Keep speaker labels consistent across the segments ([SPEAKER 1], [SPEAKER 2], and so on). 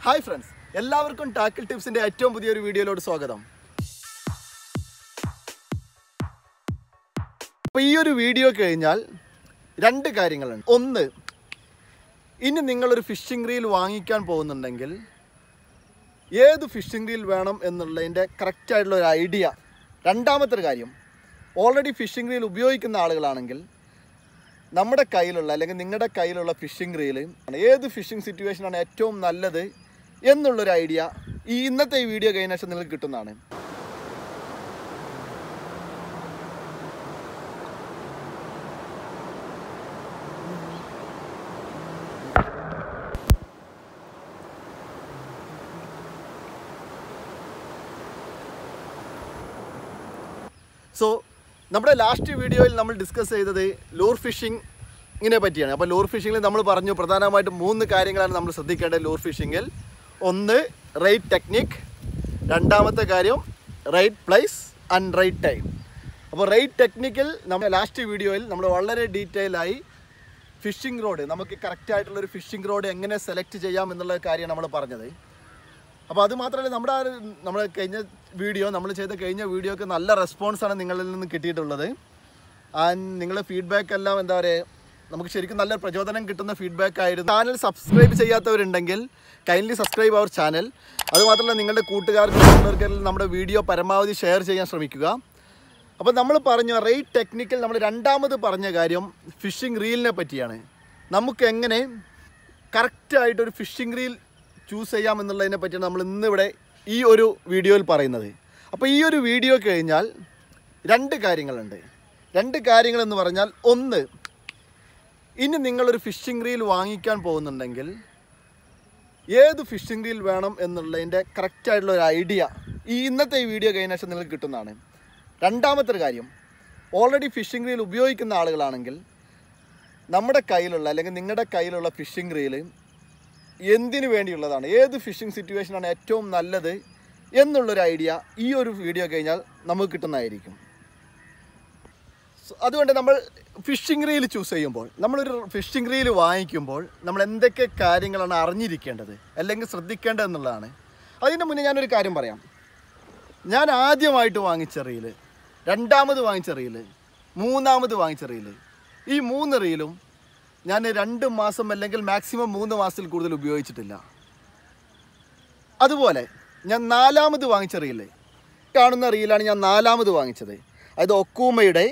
[SPEAKER 1] hi friends എല്ലാവർക്കും tackle ടിപ്സിന്റെ ഏറ്റവും പുതിയൊരു വീഡിയോയിലോട്ട് സ്വാഗതം അപ്പോൾ ഈ ഒരു വീഡിയോ കഴിഞ്ഞാൽ രണ്ട് കാര്യങ്ങളുണ്ട് ഒന്ന് ഇനി നിങ്ങളൊരു ഫിഷിംഗ് റീൽ വാങ്ങിക്കാൻ പോകുന്നുണ്ടെങ്കിൽ ഏത് ഫിഷിംഗ് റീൽ വേണം എന്നുള്ളതിൻ്റെ കറക്റ്റായിട്ടുള്ള ഒരു ഐഡിയ രണ്ടാമത്തെ ഒരു കാര്യം ഓൾറെഡി ഫിഷിംഗ് റീൽ ഉപയോഗിക്കുന്ന ആളുകളാണെങ്കിൽ നമ്മുടെ കയ്യിലുള്ള അല്ലെങ്കിൽ നിങ്ങളുടെ കയ്യിലുള്ള ഫിഷിംഗ് റീൽ ഏത് ഫിഷിംഗ് സിറ്റുവേഷനാണ് ഏറ്റവും നല്ലത് എന്നുള്ളൊരു ഐഡിയ ഈ ഇന്നത്തെ ഈ വീഡിയോ കഴിഞ്ഞ ശേഷം നിങ്ങൾക്ക് കിട്ടുന്നതാണ് സോ നമ്മുടെ ലാസ്റ്റ് വീഡിയോയിൽ നമ്മൾ ഡിസ്കസ് ചെയ്തത് ലൂർ ഫിഷിങ്ങിനെ പറ്റിയാണ് അപ്പോൾ ലൂർ ഫിഷിങ്ങിൽ നമ്മൾ പറഞ്ഞു പ്രധാനമായിട്ടും മൂന്ന് കാര്യങ്ങളാണ് നമ്മൾ ശ്രദ്ധിക്കേണ്ടത് ലൂർ ഫിഷിങ്ങിൽ ഒന്ന് റൈറ്റ് ടെക്നിക് രണ്ടാമത്തെ കാര്യം right place and right time അപ്പോൾ റൈറ്റ് ടെക്നിക്കൽ നമ്മൾ ലാസ്റ്റ് വീഡിയോയിൽ നമ്മൾ വളരെ ഡീറ്റെയിൽ ആയി ഫിഷിംഗ് റോഡ് നമുക്ക് കറക്റ്റ് ആയിട്ടുള്ളൊരു ഫിഷിംഗ് റോഡ് എങ്ങനെ സെലക്ട് ചെയ്യാം എന്നുള്ള കാര്യം നമ്മൾ പറഞ്ഞത് അപ്പോൾ അത് മാത്രമല്ല നമ്മുടെ ആ ഒരു നമ്മൾ കഴിഞ്ഞ വീഡിയോ നമ്മൾ ചെയ്ത കഴിഞ്ഞ വീഡിയോക്ക് നല്ല റെസ്പോൺസാണ് നിങ്ങളിൽ നിന്ന് കിട്ടിയിട്ടുള്ളത് ആൻഡ് നിങ്ങളുടെ ഫീഡ്ബാക്ക് എല്ലാം എന്താ പറയുക നമുക്ക് ശരിക്കും നല്ല പ്രചോദനം കിട്ടുന്ന ഫീഡ്ബാക്ക് ആയിരുന്നു ചാനൽ സബ്സ്ക്രൈബ് ചെയ്യാത്തവരുണ്ടെങ്കിൽ കൈൻഡ്ലി സബ്സ്ക്രൈബ് അവർ ചാനൽ അതുമാത്രമല്ല നിങ്ങളുടെ കൂട്ടുകാർക്ക് മറ്റുള്ളവർക്കെല്ലാം നമ്മുടെ വീഡിയോ പരമാവധി ഷെയർ ചെയ്യാൻ ശ്രമിക്കുക അപ്പോൾ നമ്മൾ പറഞ്ഞു റേറ്റ് ടെക്നിക്കൽ നമ്മൾ രണ്ടാമത് പറഞ്ഞ കാര്യം ഫിഷിംഗ് റീലിനെ പറ്റിയാണ് നമുക്ക് എങ്ങനെ കറക്റ്റായിട്ടൊരു ഫിഷിംഗ് റീൽ ചൂസ് ചെയ്യാം എന്നുള്ളതിനെ പറ്റിയാണ് നമ്മൾ ഇന്നിവിടെ ഈ ഒരു വീഡിയോയിൽ പറയുന്നത് അപ്പോൾ ഈ ഒരു വീഡിയോ കഴിഞ്ഞാൽ രണ്ട് കാര്യങ്ങളുണ്ട് രണ്ട് കാര്യങ്ങൾ എന്ന് പറഞ്ഞാൽ ഒന്ന് ഇനി നിങ്ങളൊരു ഫിഷിംഗ് റീൽ വാങ്ങിക്കാൻ പോകുന്നുണ്ടെങ്കിൽ ഏത് ഫിഷിംഗ് റീൽ വേണം എന്നുള്ളതിൻ്റെ കറക്റ്റായിട്ടുള്ള ഒരു ഐഡിയ ഈ ഇന്നത്തെ ഈ വീഡിയോ കഴിഞ്ഞ ശേഷം നിങ്ങൾക്ക് കിട്ടുന്നതാണ് രണ്ടാമത്തെ ഒരു കാര്യം ഓൾറെഡി ഫിഷിംഗ് റീൽ ഉപയോഗിക്കുന്ന ആളുകളാണെങ്കിൽ നമ്മുടെ കയ്യിലുള്ള അല്ലെങ്കിൽ നിങ്ങളുടെ കയ്യിലുള്ള ഫിഷിംഗ് റീൽ എന്തിനു വേണ്ടിയുള്ളതാണ് ഏത് ഫിഷിംഗ് സിറ്റുവേഷനാണ് ഏറ്റവും നല്ലത് എന്നുള്ളൊരു ഐഡിയ ഈ ഒരു വീഡിയോ കഴിഞ്ഞാൽ നമുക്ക് കിട്ടുന്നതായിരിക്കും So, അതുകൊണ്ട് നമ്മൾ ഫിഷിംഗ് റീൽ ചൂസ് ചെയ്യുമ്പോൾ നമ്മളൊരു ഫിഷിംഗ് റീൽ വാങ്ങിക്കുമ്പോൾ നമ്മൾ എന്തൊക്കെ കാര്യങ്ങളാണ് അറിഞ്ഞിരിക്കേണ്ടത് അല്ലെങ്കിൽ ശ്രദ്ധിക്കേണ്ടത് എന്നുള്ളതാണ് അതിന് മുന്നേ ഞാനൊരു കാര്യം പറയാം ഞാൻ ആദ്യമായിട്ട് വാങ്ങിച്ച റീല് രണ്ടാമത് വാങ്ങിച്ച റീല് മൂന്നാമത് വാങ്ങിച്ച റീല് ഈ മൂന്ന് റീലും ഞാൻ രണ്ട് മാസം അല്ലെങ്കിൽ മാക്സിമം മൂന്ന് മാസത്തിൽ കൂടുതൽ ഉപയോഗിച്ചിട്ടില്ല അതുപോലെ ഞാൻ നാലാമത് വാങ്ങിച്ച റീല് കാണുന്ന റീലാണ് ഞാൻ നാലാമത് വാങ്ങിച്ചത് അതായത് ഒക്കൂമയുടെ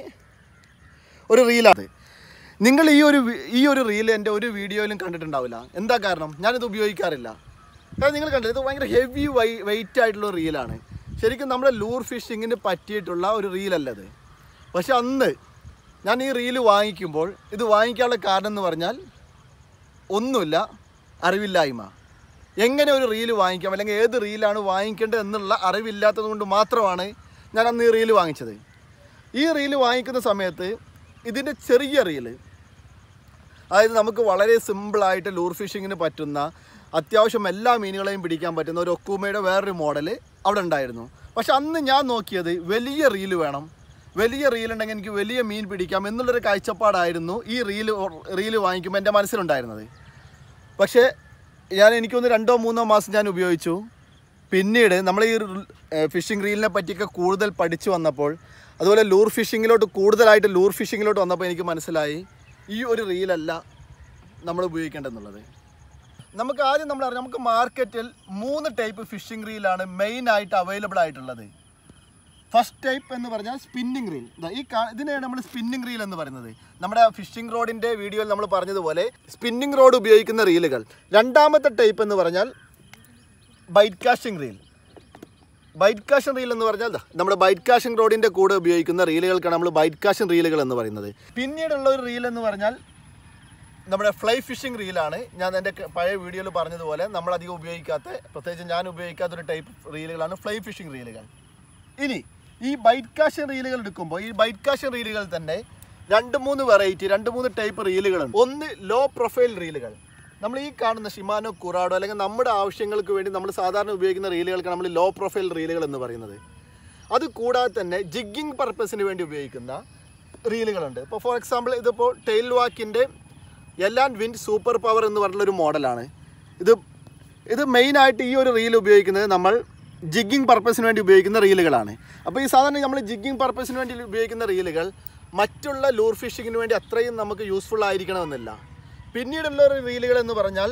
[SPEAKER 1] ഒരു റീലാണ് നിങ്ങൾ ഈ ഒരു വി- ഈ ഒരു റീൽ എൻ്റെ ഒരു വീഡിയോയിലും കണ്ടിട്ടുണ്ടാവില്ല എന്താ കാരണം ഞാനിത് ഉപയോഗിക്കാറില്ല കാരണം നിങ്ങൾ കണ്ടത് ഇത് ഭയങ്കര ഹെവി വൈ വെയിറ്റ് ആയിട്ടുള്ള ഒരു റീലാണ് ശരിക്കും നമ്മുടെ ലൂർ ഫിഷിങ്ങിന് പറ്റിയിട്ടുള്ള ഒരു റീലല്ലത് പക്ഷെ അന്ന് ഞാൻ ഈ റീല് വാങ്ങിക്കുമ്പോൾ ഇത് വാങ്ങിക്കാനുള്ള കാരണം എന്ന് പറഞ്ഞാൽ ഒന്നുമില്ല അറിവില്ലായ്മ എങ്ങനെ ഒരു റീല് വാങ്ങിക്കാം അല്ലെങ്കിൽ ഏത് റീലാണ് വാങ്ങിക്കേണ്ടത് എന്നുള്ള അറിവില്ലാത്തത് കൊണ്ട് മാത്രമാണ് ഞാൻ അന്ന് ഈ റീല് വാങ്ങിച്ചത് ഈ റീല് വാങ്ങിക്കുന്ന സമയത്ത് ഇതിൻ്റെ ചെറിയ റീല് അതായത് നമുക്ക് വളരെ സിമ്പിളായിട്ട് ലൂർ ഫിഷിങ്ങിന് പറ്റുന്ന അത്യാവശ്യം എല്ലാ മീനുകളെയും പിടിക്കാൻ പറ്റുന്ന ഒരു ഒക്കൂമയുടെ വേറൊരു മോഡൽ അവിടെ ഉണ്ടായിരുന്നു പക്ഷെ അന്ന് ഞാൻ നോക്കിയത് വലിയ റീല് വേണം വലിയ റീലുണ്ടെങ്കിൽ എനിക്ക് വലിയ മീൻ പിടിക്കാം എന്നുള്ളൊരു കാഴ്ചപ്പാടായിരുന്നു ഈ റീല് റീല് വാങ്ങിക്കുമ്പോൾ എൻ്റെ മനസ്സിലുണ്ടായിരുന്നത് പക്ഷേ ഞാൻ എനിക്കൊന്ന് രണ്ടോ മൂന്നോ മാസം ഞാൻ ഉപയോഗിച്ചു പിന്നീട് നമ്മൾ ഈ ഫിഷിംഗ് റീലിനെ പറ്റിയൊക്കെ കൂടുതൽ പഠിച്ചു വന്നപ്പോൾ അതുപോലെ ലൂർ ഫിഷിങ്ങിലോട്ട് കൂടുതലായിട്ട് ലൂർ ഫിഷിങ്ങിലോട്ട് വന്നപ്പോൾ എനിക്ക് മനസ്സിലായി ഈ ഒരു റീലല്ല നമ്മൾ ഉപയോഗിക്കേണ്ടതെന്നുള്ളത് നമുക്ക് ആദ്യം നമ്മൾ അറിയാം നമുക്ക് മാർക്കറ്റിൽ മൂന്ന് ടൈപ്പ് ഫിഷിംഗ് റീലാണ് മെയിൻ ആയിട്ട് അവൈലബിൾ ആയിട്ടുള്ളത് ഫസ്റ്റ് ടൈപ്പ് എന്ന് പറഞ്ഞാൽ സ്പിന്നിങ് റീൽ ഈ കാ- ഇതിനെയാണ് നമ്മൾ സ്പിന്നിങ് റീൽ എന്ന് പറയുന്നത് നമ്മുടെ ഫിഷിംഗ് റോഡിൻ്റെ വീഡിയോയിൽ നമ്മൾ പറഞ്ഞതുപോലെ സ്പിന്നിങ് റോഡ് ഉപയോഗിക്കുന്ന റീലുകൾ രണ്ടാമത്തെ ടൈപ്പ് എന്ന് പറഞ്ഞാൽ bait casting reel bait casting reel എന്ന് പറഞ്ഞാൽ ദാ നമ്മുടെ ബൈറ്റ് കാഷിംഗ് റോഡിൻ്റെ കൂടെ ഉപയോഗിക്കുന്ന റീലുകൾക്കാണ് നമ്മൾ ബൈറ്റ് കാഷൻ റീലുകൾ എന്ന് പറയുന്നത് പിന്നീടുള്ള ഒരു റീൽ എന്ന് പറഞ്ഞാൽ നമ്മുടെ ഫ്ലൈ ഫിഷിംഗ് റീലാണ് ഞാൻ എൻ്റെ ക- പഴയ വീഡിയോയിൽ പറഞ്ഞതുപോലെ നമ്മൾ അധികം ഉപയോഗിക്കാത്ത പ്രത്യേകിച്ച് ഞാൻ ഉപയോഗിക്കാത്ത ഒരു ടൈപ്പ് റീലുകളാണ് ഫ്ലൈ ഫിഷിംഗ് റീലുകൾ ഇനി ഈ ബൈറ്റ് കാഷൻ റീലുകൾ എടുക്കുമ്പോൾ ഈ ബൈറ്റ് കാഷൻ റീലുകൾ തന്നെ രണ്ട് മൂന്ന് വെറൈറ്റി രണ്ട് മൂന്ന് ടൈപ്പ് റീലുകളുണ്ട് ഒന്ന് ലോ പ്രൊഫൈൽ റീലുകൾ നമ്മൾ ഈ കാണുന്ന ഷിമാനോ കുറാഡോ അല്ലെങ്കിൽ നമ്മുടെ ആവശ്യങ്ങൾക്ക് വേണ്ടി നമ്മൾ സാധാരണ ഉപയോഗിക്കുന്ന റീലുകൾക്ക് നമ്മൾ ലോ പ്രൊഫൈൽ റീലുകൾ എന്ന് പറയുന്നത് അത് കൂടാതെ തന്നെ ജിഗ്ഗിങ് പർപ്പസിന് വേണ്ടി ഉപയോഗിക്കുന്ന റീലുകളുണ്ട് ഇപ്പോൾ ഫോർ എക്സാമ്പിൾ ഇതിപ്പോൾ ടെയിൽ വാക്കിൻ്റെ L and wind super power എന്ന് പറഞ്ഞുള്ളൊരു മോഡലാണ് ഇത് ഇത് മെയിനായിട്ട് ഈ ഒരു റീൽ ഉപയോഗിക്കുന്നത് നമ്മൾ ജിഗ്ഗിങ് പർപ്പസിന് വേണ്ടി ഉപയോഗിക്കുന്ന റീലുകളാണ് അപ്പോൾ ഈ സാധാരണ നമ്മൾ ജിഗ്ഗിങ് പർപ്പസിന് വേണ്ടി ഉപയോഗിക്കുന്ന റീലുകൾ മറ്റുള്ള ലൂർ ഫിഷിങ്ങിന് വേണ്ടി അത്രയും നമുക്ക് യൂസ്ഫുൾ ആയിരിക്കണമെന്നില്ല പിന്നീടുള്ള ഒരു റീലുകൾ എന്ന് പറഞ്ഞാൽ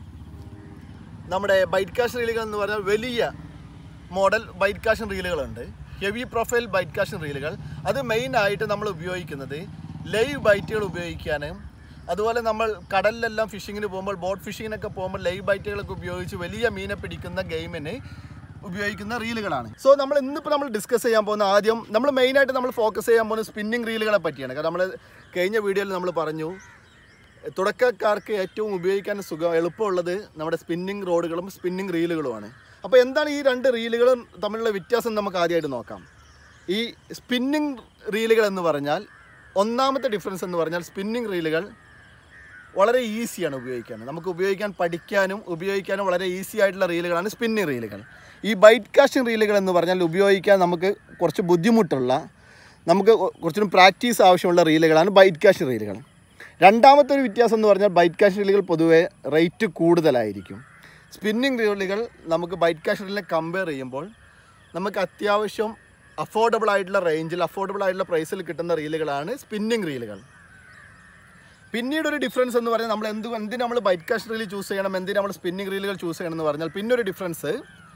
[SPEAKER 1] നമ്മുടെ ബൈറ്റ് കാഷൻ റീലുകൾ എന്ന് പറഞ്ഞാൽ വലിയ മോഡൽ ബൈറ്റ് കാഷൻ റീലുകളുണ്ട് ഹെവി പ്രൊഫൈൽ ബൈറ്റ് കാഷൻ റീലുകൾ അത് മെയിനായിട്ട് നമ്മൾ ഉപയോഗിക്കുന്നത് ലൈവ് ബൈറ്റുകൾ ഉപയോഗിക്കാനും അതുപോലെ നമ്മൾ കടലിലെല്ലാം ഫിഷിങ്ങിന് പോകുമ്പോൾ ബോട്ട് ഫിഷിങ്ങിനൊക്കെ പോകുമ്പോൾ ലൈവ് ബൈറ്റുകളൊക്കെ ഉപയോഗിച്ച് വലിയ മീനെ പിടിക്കുന്ന ഗെയിമിന് ഉപയോഗിക്കുന്ന റീലുകളാണ് സോ നമ്മൾ ഇന്നിപ്പോൾ നമ്മൾ ഡിസ്കസ് ചെയ്യാൻ പോകുന്ന ആദ്യം നമ്മൾ മെയിനായിട്ട് നമ്മൾ ഫോക്കസ് ചെയ്യാൻ പോകുന്ന സ്പിന്നിങ് റീലുകളെ പറ്റിയാണ് കാരണം നമ്മൾ കഴിഞ്ഞ വീഡിയോയിൽ നമ്മൾ പറഞ്ഞു തുടക്കക്കാർക്ക് ഏറ്റവും ഉപയോഗിക്കാൻ സുഖം എളുപ്പമുള്ളത് നമ്മുടെ സ്പിന്നിങ് റോഡുകളും സ്പിന്നിങ് റീലുകളുമാണ് അപ്പോൾ എന്താണ് ഈ രണ്ട് റീലുകളും തമ്മിലുള്ള വ്യത്യാസം നമുക്ക് ആദ്യമായിട്ട് നോക്കാം ഈ സ്പിന്നിങ് റീലുകൾ എന്ന് പറഞ്ഞാൽ ഒന്നാമത്തെ ഡിഫറൻസ് എന്ന് പറഞ്ഞാൽ സ്പിന്നിങ് റീലുകൾ വളരെ ഈസിയാണ് ഉപയോഗിക്കാൻ നമുക്ക് ഉപയോഗിക്കാൻ പഠിക്കാനും ഉപയോഗിക്കാനും വളരെ ഈസി ആയിട്ടുള്ള റീലുകളാണ് സ്പിന്നിങ് റീലുകൾ ഈ ബൈറ്റ് കാസ്റ്റിംഗ് റീലുകൾ എന്ന് പറഞ്ഞാൽ ഉപയോഗിക്കാൻ നമുക്ക് കുറച്ച് ബുദ്ധിമുട്ടുള്ള നമുക്ക് കുറച്ചുകൂടി പ്രാക്ടീസ് ആവശ്യമുള്ള റീലുകളാണ് ബൈറ്റ് കാസ്റ്റ് റീലുകൾ രണ്ടാമത്തെ ഒരു വ്യത്യാസം എന്ന് പറഞ്ഞാൽ ബൈറ്റ് കാസ്റ്റ് റീലുകൾ പൊതുവേ റേറ്റ് കൂടുതലായിരിക്കും സ്പിന്നിങ് റീലുകൾ നമുക്ക് ബൈറ്റ് കാസ്റ്റ് റീലിനെ കമ്പയർ ചെയ്യുമ്പോൾ നമുക്ക് അത്യാവശ്യം അഫോർഡബിൾ ആയിട്ടുള്ള റേഞ്ചിൽ അഫോർഡബിൾ ആയിട്ടുള്ള പ്രൈസിൽ കിട്ടുന്ന റീലുകളാണ് സ്പിന്നിങ് റീലുകൾ പിന്നീട് ഒരു ഡിഫറൻസ് എന്ന് പറഞ്ഞാൽ നമ്മൾ എന്ത് എന്തിന് നമ്മൾ ബൈറ്റ് കാസ്റ്റ് റീൽ ചൂസ് ചെയ്യണം എന്തിന് നമ്മൾ സ്പിന്നിങ് റീലുകൾ ചൂസ് ചെയ്യണം എന്ന് പറഞ്ഞാൽ പിന്നെ ഒരു ഡിഫറൻസ്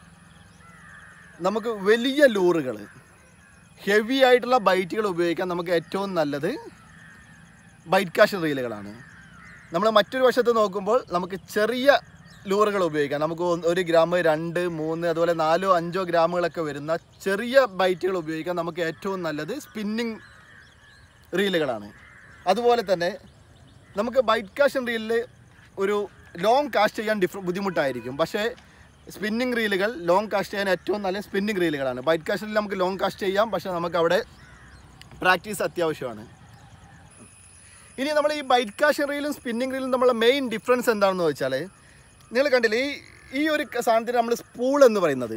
[SPEAKER 1] നമുക്ക് വലിയ ലൂറുകൾ ഹെവി ആയിട്ടുള്ള ബൈറ്റുകൾ ഉപയോഗിക്കാൻ നമുക്ക് ഏറ്റവും നല്ലത് ബൈറ്റ് കാസ്റ്റ് റീലുകളാണ് നമ്മൾ മറ്റൊരു വശത്ത് നോക്കുമ്പോൾ നമുക്ക് ചെറിയ ലൂറുകൾ ഉപയോഗിക്കാം നമുക്ക് ഒന്ന് ഒരു ഗ്രാം രണ്ട് മൂന്ന് അതുപോലെ നാലോ അഞ്ചോ ഗ്രാമുകളൊക്കെ വരുന്ന ചെറിയ ബൈറ്റുകൾ ഉപയോഗിക്കാൻ നമുക്ക് ഏറ്റവും നല്ലത് സ്പിന്നിങ് റീലുകളാണ് അതുപോലെ തന്നെ നമുക്ക് ബൈറ്റ് കാഷൻ റീലിൽ ഒരു ലോങ് കാസ്റ്റ് ചെയ്യാൻ ഡിഫ ബുദ്ധിമുട്ടായിരിക്കും പക്ഷേ സ്പിന്നിങ് റീലുകൾ ലോങ് കാസ്റ്റ് ചെയ്യാൻ ഏറ്റവും നല്ല സ്പിന്നിങ് റീലുകളാണ് ബൈറ്റ് കാസ്റ്റിൽ നമുക്ക് ലോങ് കാസ്റ്റ് ചെയ്യാം പക്ഷേ നമുക്ക് അവിടെ പ്രാക്ടീസ് അത്യാവശ്യമാണ് ഇനി നമ്മൾ ഈ ബൈറ്റ് കാഷൻ റീലും സ്പിന്നിങ് റീലും തമ്മിലുള്ള മെയിൻ ഡിഫറൻസ് എന്താണെന്ന് വെച്ചാൽ നിങ്ങൾ കണ്ടില്ലേ ഈ ഈ ഒരു സാധനത്തിന് നമ്മൾ സ്പൂൾ എന്ന് പറയുന്നത്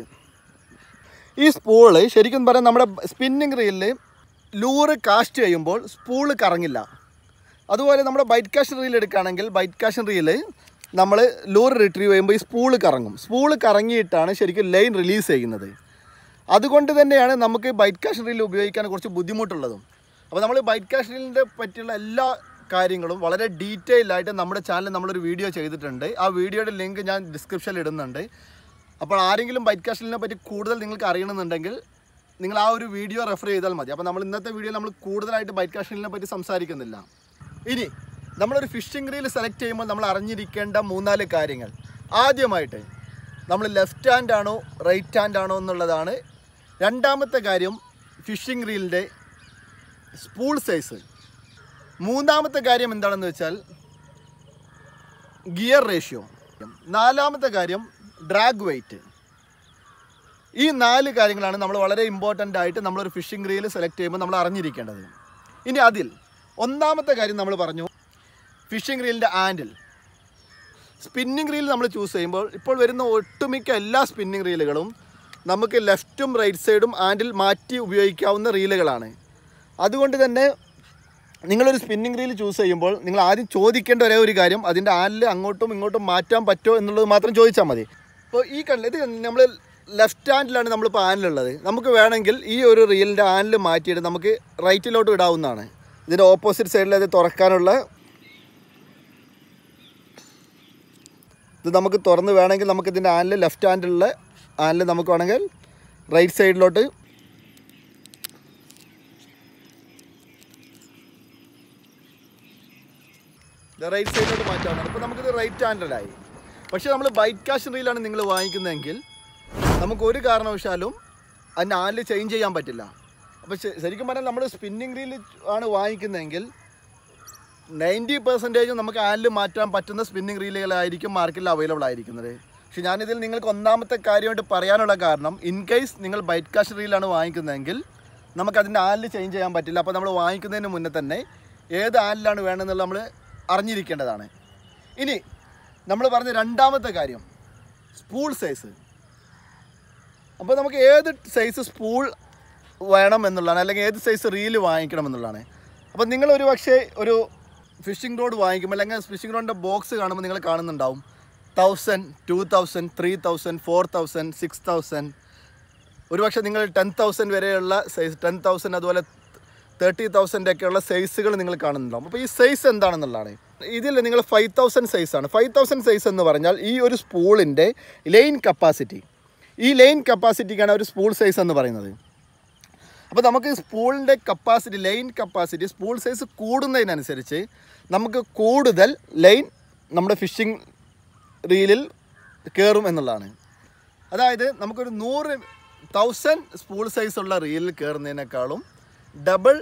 [SPEAKER 1] ഈ സ്പൂള് ശരിക്കും പറയാൻ നമ്മുടെ സ്പിന്നിങ് റീലിൽ ലൂറ് കാസ്റ്റ് ചെയ്യുമ്പോൾ സ്പൂള് കറങ്ങില്ല അതുപോലെ നമ്മുടെ ബൈറ്റ് കാഷൻ റീൽ എടുക്കുകയാണെങ്കിൽ ബൈറ്റ് കാഷൻ റീല് നമ്മൾ ലൂറ് റിട്രീവ് ചെയ്യുമ്പോൾ ഈ സ്പൂള് കറങ്ങും സ്പൂള് കറങ്ങിയിട്ടാണ് ശരിക്കും ലൈൻ റിലീസ് ചെയ്യുന്നത് അതുകൊണ്ട് തന്നെയാണ് നമുക്ക് ബൈറ്റ് കാഷൻ റീൽ ഉപയോഗിക്കാൻ കുറച്ച് ബുദ്ധിമുട്ടുള്ളതും അപ്പോൾ നമ്മൾ ബൈറ്റ് കാഷൻ റീലിൻ്റെ പറ്റിയുള്ള എല്ലാ കാര്യങ്ങളും വളരെ ഡീറ്റെയിൽ ആയിട്ട് നമ്മുടെ ചാനലിൽ നമ്മളൊരു വീഡിയോ ചെയ്തിട്ടുണ്ട് ആ വീഡിയോയുടെ ലിങ്ക് ഞാൻ ഡിസ്ക്രിപ്ഷനിൽ ഇടുന്നുണ്ട് അപ്പോൾ ആരെങ്കിലും ബൈറ്റ് കാഷലിനെ പറ്റി കൂടുതൽ നിങ്ങൾക്ക് അറിയണമെന്നുണ്ടെങ്കിൽ നിങ്ങൾ ആ ഒരു വീഡിയോ റെഫർ ചെയ്താൽ മതി അപ്പോൾ നമ്മൾ ഇന്നത്തെ വീഡിയോ നമ്മൾ കൂടുതലായിട്ട് ബൈറ്റ് കാഷലിനെ പറ്റി സംസാരിക്കുന്നില്ല ഇനി നമ്മളൊരു ഫിഷിംഗ് റീൽ സെലക്ട് ചെയ്യുമ്പോൾ നമ്മൾ അറിഞ്ഞിരിക്കേണ്ട മൂന്നാല് കാര്യങ്ങൾ ആദ്യമായിട്ട് നമ്മൾ ലെഫ്റ്റ് ഹാൻഡ് ആണോ റൈറ്റ് ഹാൻഡ് ആണോ എന്നുള്ളതാണ് രണ്ടാമത്തെ കാര്യം ഫിഷിംഗ് റീലിൻ്റെ സ്പൂൾ സൈസ് മൂന്നാമത്തെ കാര്യം എന്താണെന്ന് വെച്ചാൽ ഗിയർ റേഷ്യോ നാലാമത്തെ കാര്യം ഡ്രാഗ് വെയിറ്റ് ഈ നാല് കാര്യങ്ങളാണ് നമ്മൾ വളരെ ഇമ്പോർട്ടൻ്റ് ആയിട്ട് നമ്മളൊരു ഫിഷിംഗ് റീൽ സെലക്ട് ചെയ്യുമ്പോൾ നമ്മൾ അറിഞ്ഞിരിക്കേണ്ടത് ഇനി അതിൽ ഒന്നാമത്തെ കാര്യം നമ്മൾ പറഞ്ഞു ഫിഷിംഗ് റീലിൻ്റെ ആൻഡിൽ സ്പിന്നിങ് റീൽ നമ്മൾ ചൂസ് ചെയ്യുമ്പോൾ ഇപ്പോൾ വരുന്ന ഒട്ടുമിക്ക എല്ലാ സ്പിന്നിങ് റീലുകളും നമുക്ക് ലെഫ്റ്റും റൈറ്റ് സൈഡും ആൻഡിൽ മാറ്റി ഉപയോഗിക്കാവുന്ന റീലുകളാണ് അതുകൊണ്ട് തന്നെ നിങ്ങളൊരു സ്പിന്നിങ് റീൽ ചൂസ് ചെയ്യുമ്പോൾ നിങ്ങൾ ആദ്യം ചോദിക്കേണ്ട ഒരേ ഒരു കാര്യം അതിൻ്റെ ആനിൽ അങ്ങോട്ടും ഇങ്ങോട്ടും മാറ്റാൻ പറ്റുമോ എന്നുള്ളത് മാത്രം ചോദിച്ചാൽ മതി അപ്പോൾ ഈ കണ്ടില്ല ഇത് നമ്മൾ ലെഫ്റ്റ് ഹാൻഡിലാണ് നമ്മളിപ്പോൾ ആനിലുള്ളത് നമുക്ക് വേണമെങ്കിൽ ഈ ഒരു റീലിൻ്റെ ആനിൽ മാറ്റിയിട്ട് നമുക്ക് റൈറ്റിലോട്ട് ഇടാവുന്നതാണ് ഇതിൻ്റെ ഓപ്പോസിറ്റ് സൈഡിൽ അത് തുറക്കാനുള്ള ഇത് നമുക്ക് തുറന്ന് വേണമെങ്കിൽ നമുക്ക് ഇതിൻ്റെ ആനിൽ ലെഫ്റ്റ് ഹാൻഡിലുള്ള ആനിൽ നമുക്ക് വേണമെങ്കിൽ റൈറ്റ് സൈഡിലോട്ട് റൈറ്റ് സൈഡിലോട്ട് മാറ്റാവുന്നതാണ് ഇപ്പോൾ നമുക്കിത് റൈറ്റ് ഹാൻഡഡായി പക്ഷേ നമ്മൾ ബൈറ്റ് കാഷ് റീലാണ് നിങ്ങൾ വാങ്ങിക്കുന്നതെങ്കിൽ നമുക്ക് ഒരു കാരണവശാലും അതിൻ്റെ ആനിൽ ചേഞ്ച് ചെയ്യാൻ പറ്റില്ല അപ്പോൾ ശ- ശരിക്കും പറഞ്ഞാൽ നമ്മൾ സ്പിന്നിങ് റീൽ ആണ് വാങ്ങിക്കുന്നതെങ്കിൽ നയൻറ്റി പെർസെൻറ്റേജും നമുക്ക് ആനിൽ മാറ്റാൻ പറ്റുന്ന സ്പിന്നിങ് റീലുകളായിരിക്കും മാർക്കറ്റിൽ അവൈലബിൾ ആയിരിക്കുന്നത് പക്ഷെ ഞാനിതിൽ നിങ്ങൾക്ക് ഒന്നാമത്തെ കാര്യമായിട്ട് പറയാനുള്ള കാരണം ഇൻ കേസ് നിങ്ങൾ ബൈറ്റ് കാഷ് റീലാണ് വാങ്ങിക്കുന്നതെങ്കിൽ നമുക്ക് അതിൻ്റെ ആനിൽ ചേഞ്ച് ചെയ്യാൻ പറ്റില്ല അപ്പോൾ നമ്മൾ വാങ്ങിക്കുന്നതിന് മുന്നേ തന്നെ ഏത് ആനിലാണ് വേണമെന്നുള്ളത് നമ്മൾ അറിഞ്ഞിരിക്കേണ്ടതാണ് ഇനി നമ്മൾ പറഞ്ഞ രണ്ടാമത്തെ കാര്യം സ്പൂൾ സൈസ് അപ്പോൾ നമുക്ക് ഏത് സൈസ് സ്പൂൾ വേണം എന്നുള്ളതാണ് അല്ലെങ്കിൽ ഏത് സൈസ് റീല് വാങ്ങിക്കണം എന്നുള്ളതാണ് അപ്പോൾ നിങ്ങൾ ഒരു പക്ഷേ ഒരു ഫിഷിംഗ് റോഡ് വാങ്ങിക്കുമ്പോൾ അല്ലെങ്കിൽ ഫിഷിംഗ് റോഡിൻ്റെ ബോക്സ് കാണുമ്പോൾ നിങ്ങൾ കാണുന്നുണ്ടാവും thousand two thousand three thousand four thousand six thousand ഒരുപക്ഷെ നിങ്ങൾ ടെൻ തൗസൻഡ് വരെയുള്ള സൈസ് ടെൻ തൗസൻഡ് അതുപോലെ തേർട്ടി തൗസൻഡ് ഒക്കെയുള്ള സൈസുകൾ നിങ്ങൾ കാണുന്നുണ്ടാവും അപ്പോൾ ഈ സൈസ് എന്താണെന്നുള്ളതാണ് ഇതിൽ നിങ്ങൾ ഫൈവ് തൗസൻഡ് സൈസാണ് ഫൈവ് തൗസൻഡ് സൈസ് എന്ന് പറഞ്ഞാൽ ഈ ഒരു സ്പൂളിൻ്റെ ലൈൻ കപ്പാസിറ്റി ഈ ലൈൻ കപ്പാസിറ്റിക്കാണ് ഒരു സ്പൂൾ സൈസ് എന്ന് പറയുന്നത് അപ്പോൾ നമുക്ക് സ്പൂളിൻ്റെ capacity line capacity spool size കൂടുന്നതിനനുസരിച്ച് നമുക്ക് കൂടുതൽ ലൈൻ നമ്മുടെ ഫിഷിംഗ് റീലിൽ കയറും എന്നുള്ളതാണ് അതായത് നമുക്കൊരു നൂറ് തൗസൻഡ് സ്പൂൾ സൈസുള്ള റീലിൽ കയറുന്നതിനേക്കാളും ഡബിൾ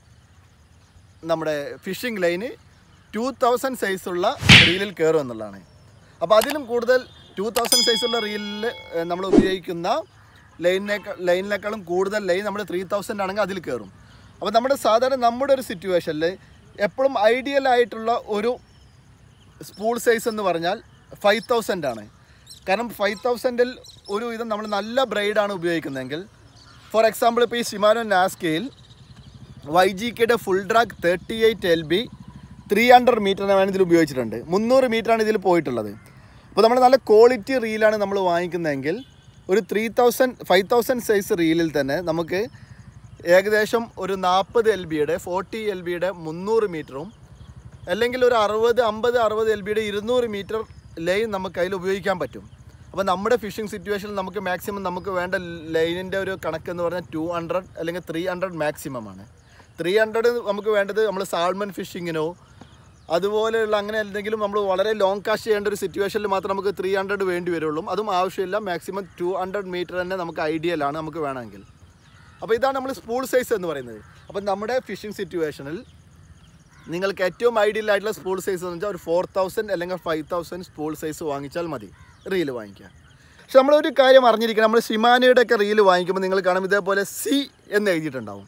[SPEAKER 1] നമ്മുടെ ഫിഷിംഗ് ലൈന് ടു തൗസൻഡ് സൈസുള്ള റീലിൽ കയറും എന്നുള്ളതാണ് അപ്പോൾ അതിലും കൂടുതൽ ടു തൗസൻഡ് സൈസുള്ള റീലിൽ നമ്മൾ ഉപയോഗിക്കുന്ന ലൈനിനേക്കാൾ ലൈനിനേക്കാളും കൂടുതൽ ലൈൻ നമ്മൾ ത്രീ തൗസൻഡ് ആണെങ്കിൽ അതിൽ കയറും അപ്പോൾ നമ്മുടെ സാധാരണ നമ്മുടെ ഒരു സിറ്റുവേഷനിൽ എപ്പോഴും ഐഡിയൽ ആയിട്ടുള്ള ഒരു സ്പൂൾ സൈസ് എന്ന് പറഞ്ഞാൽ ഫൈവ് തൗസൻഡ് ആണ് കാരണം ഫൈവ് തൗസൻഡിൽ ഒരു ഇത് നമ്മൾ നല്ല ബ്രൈഡാണ് ഉപയോഗിക്കുന്നതെങ്കിൽ ഫോർ എക്സാമ്പിൾ ഇപ്പോൾ ഈ ഷിമാനോ നാസ്കയിൽ വൈ ജി കെയുടെ full drag thirty eight L B three hundred മീറ്ററിനാണ് ഇതിൽ ഉപയോഗിച്ചിട്ടുണ്ട് മുന്നൂറ് മീറ്ററാണ് ഇതിൽ പോയിട്ടുള്ളത് അപ്പോൾ നമ്മൾ നല്ല ക്വാളിറ്റി റീലാണ് നമ്മൾ വാങ്ങിക്കുന്നതെങ്കിൽ ഒരു three thousand five thousand size റീലിൽ തന്നെ നമുക്ക് ഏകദേശം ഒരു നാൽപ്പത് എൽ ബിയുടെ ഫോർട്ടി എൽ ബിയുടെ മുന്നൂറ് മീറ്ററും അല്ലെങ്കിൽ ഒരു അറുപത് അമ്പത് അറുപത് എൽ ബിയുടെ ഇരുന്നൂറ് മീറ്റർ ലൈൻ നമുക്ക് അതിൽ ഉപയോഗിക്കാൻ പറ്റും അപ്പോൾ നമ്മുടെ ഫിഷിംഗ് സിറ്റുവേഷനിൽ നമുക്ക് മാക്സിമം നമുക്ക് വേണ്ട ലൈനിൻ്റെ ഒരു കണക്ക് എന്ന് പറഞ്ഞാൽ ടു ഹൺഡ്രഡ് അല്ലെങ്കിൽ ത്രീ ഹൺഡ്രഡ് മാക്സിമം ആണ് ത്രീ ഹൺഡ്രഡ് നമുക്ക് വേണ്ടത് നമ്മൾ സാൾമൺ ഫിഷിങ്ങിനോ അതുപോലെയുള്ള അങ്ങനെ എന്തെങ്കിലും നമ്മൾ വളരെ ലോങ് കാസ്റ്റ് ചെയ്യേണ്ട ഒരു സിറ്റുവേഷനിൽ മാത്രം നമുക്ക് ത്രീ ഹൺഡ്രഡ് വേണ്ടി വരുള്ളൂ അതും ആവശ്യമില്ല മാക്സിമം ടു ഹൺഡ്രഡ് മീറ്റർ തന്നെ നമുക്ക് ഐഡിയലാണ് നമുക്ക് വേണമെങ്കിൽ അപ്പോൾ ഇതാണ് നമ്മൾ സ്പൂൾ സൈസ് എന്ന് പറയുന്നത് അപ്പോൾ നമ്മുടെ ഫിഷിംഗ് സിറ്റുവേഷനിൽ നിങ്ങൾക്ക് ഏറ്റവും ഐഡിയൽ ആയിട്ടുള്ള സ്പൂൾ സൈസ് എന്ന് വെച്ചാൽ ഒരു ഫോർ തൗസൻഡ് അല്ലെങ്കിൽ ഫൈവ് തൗസൻഡ് സ്പൂൾ സൈസ് വാങ്ങിച്ചാൽ മതി റീല് വാങ്ങിക്കുക പക്ഷെ നമ്മളൊരു കാര്യം അറിഞ്ഞിരിക്കണം നമ്മൾ ഷിമാനയുടെ ഒക്കെ റീല് വാങ്ങിക്കുമ്പോൾ നിങ്ങൾ കാണും ഇതേപോലെ സി എന്ന് എഴുതിയിട്ടുണ്ടാവും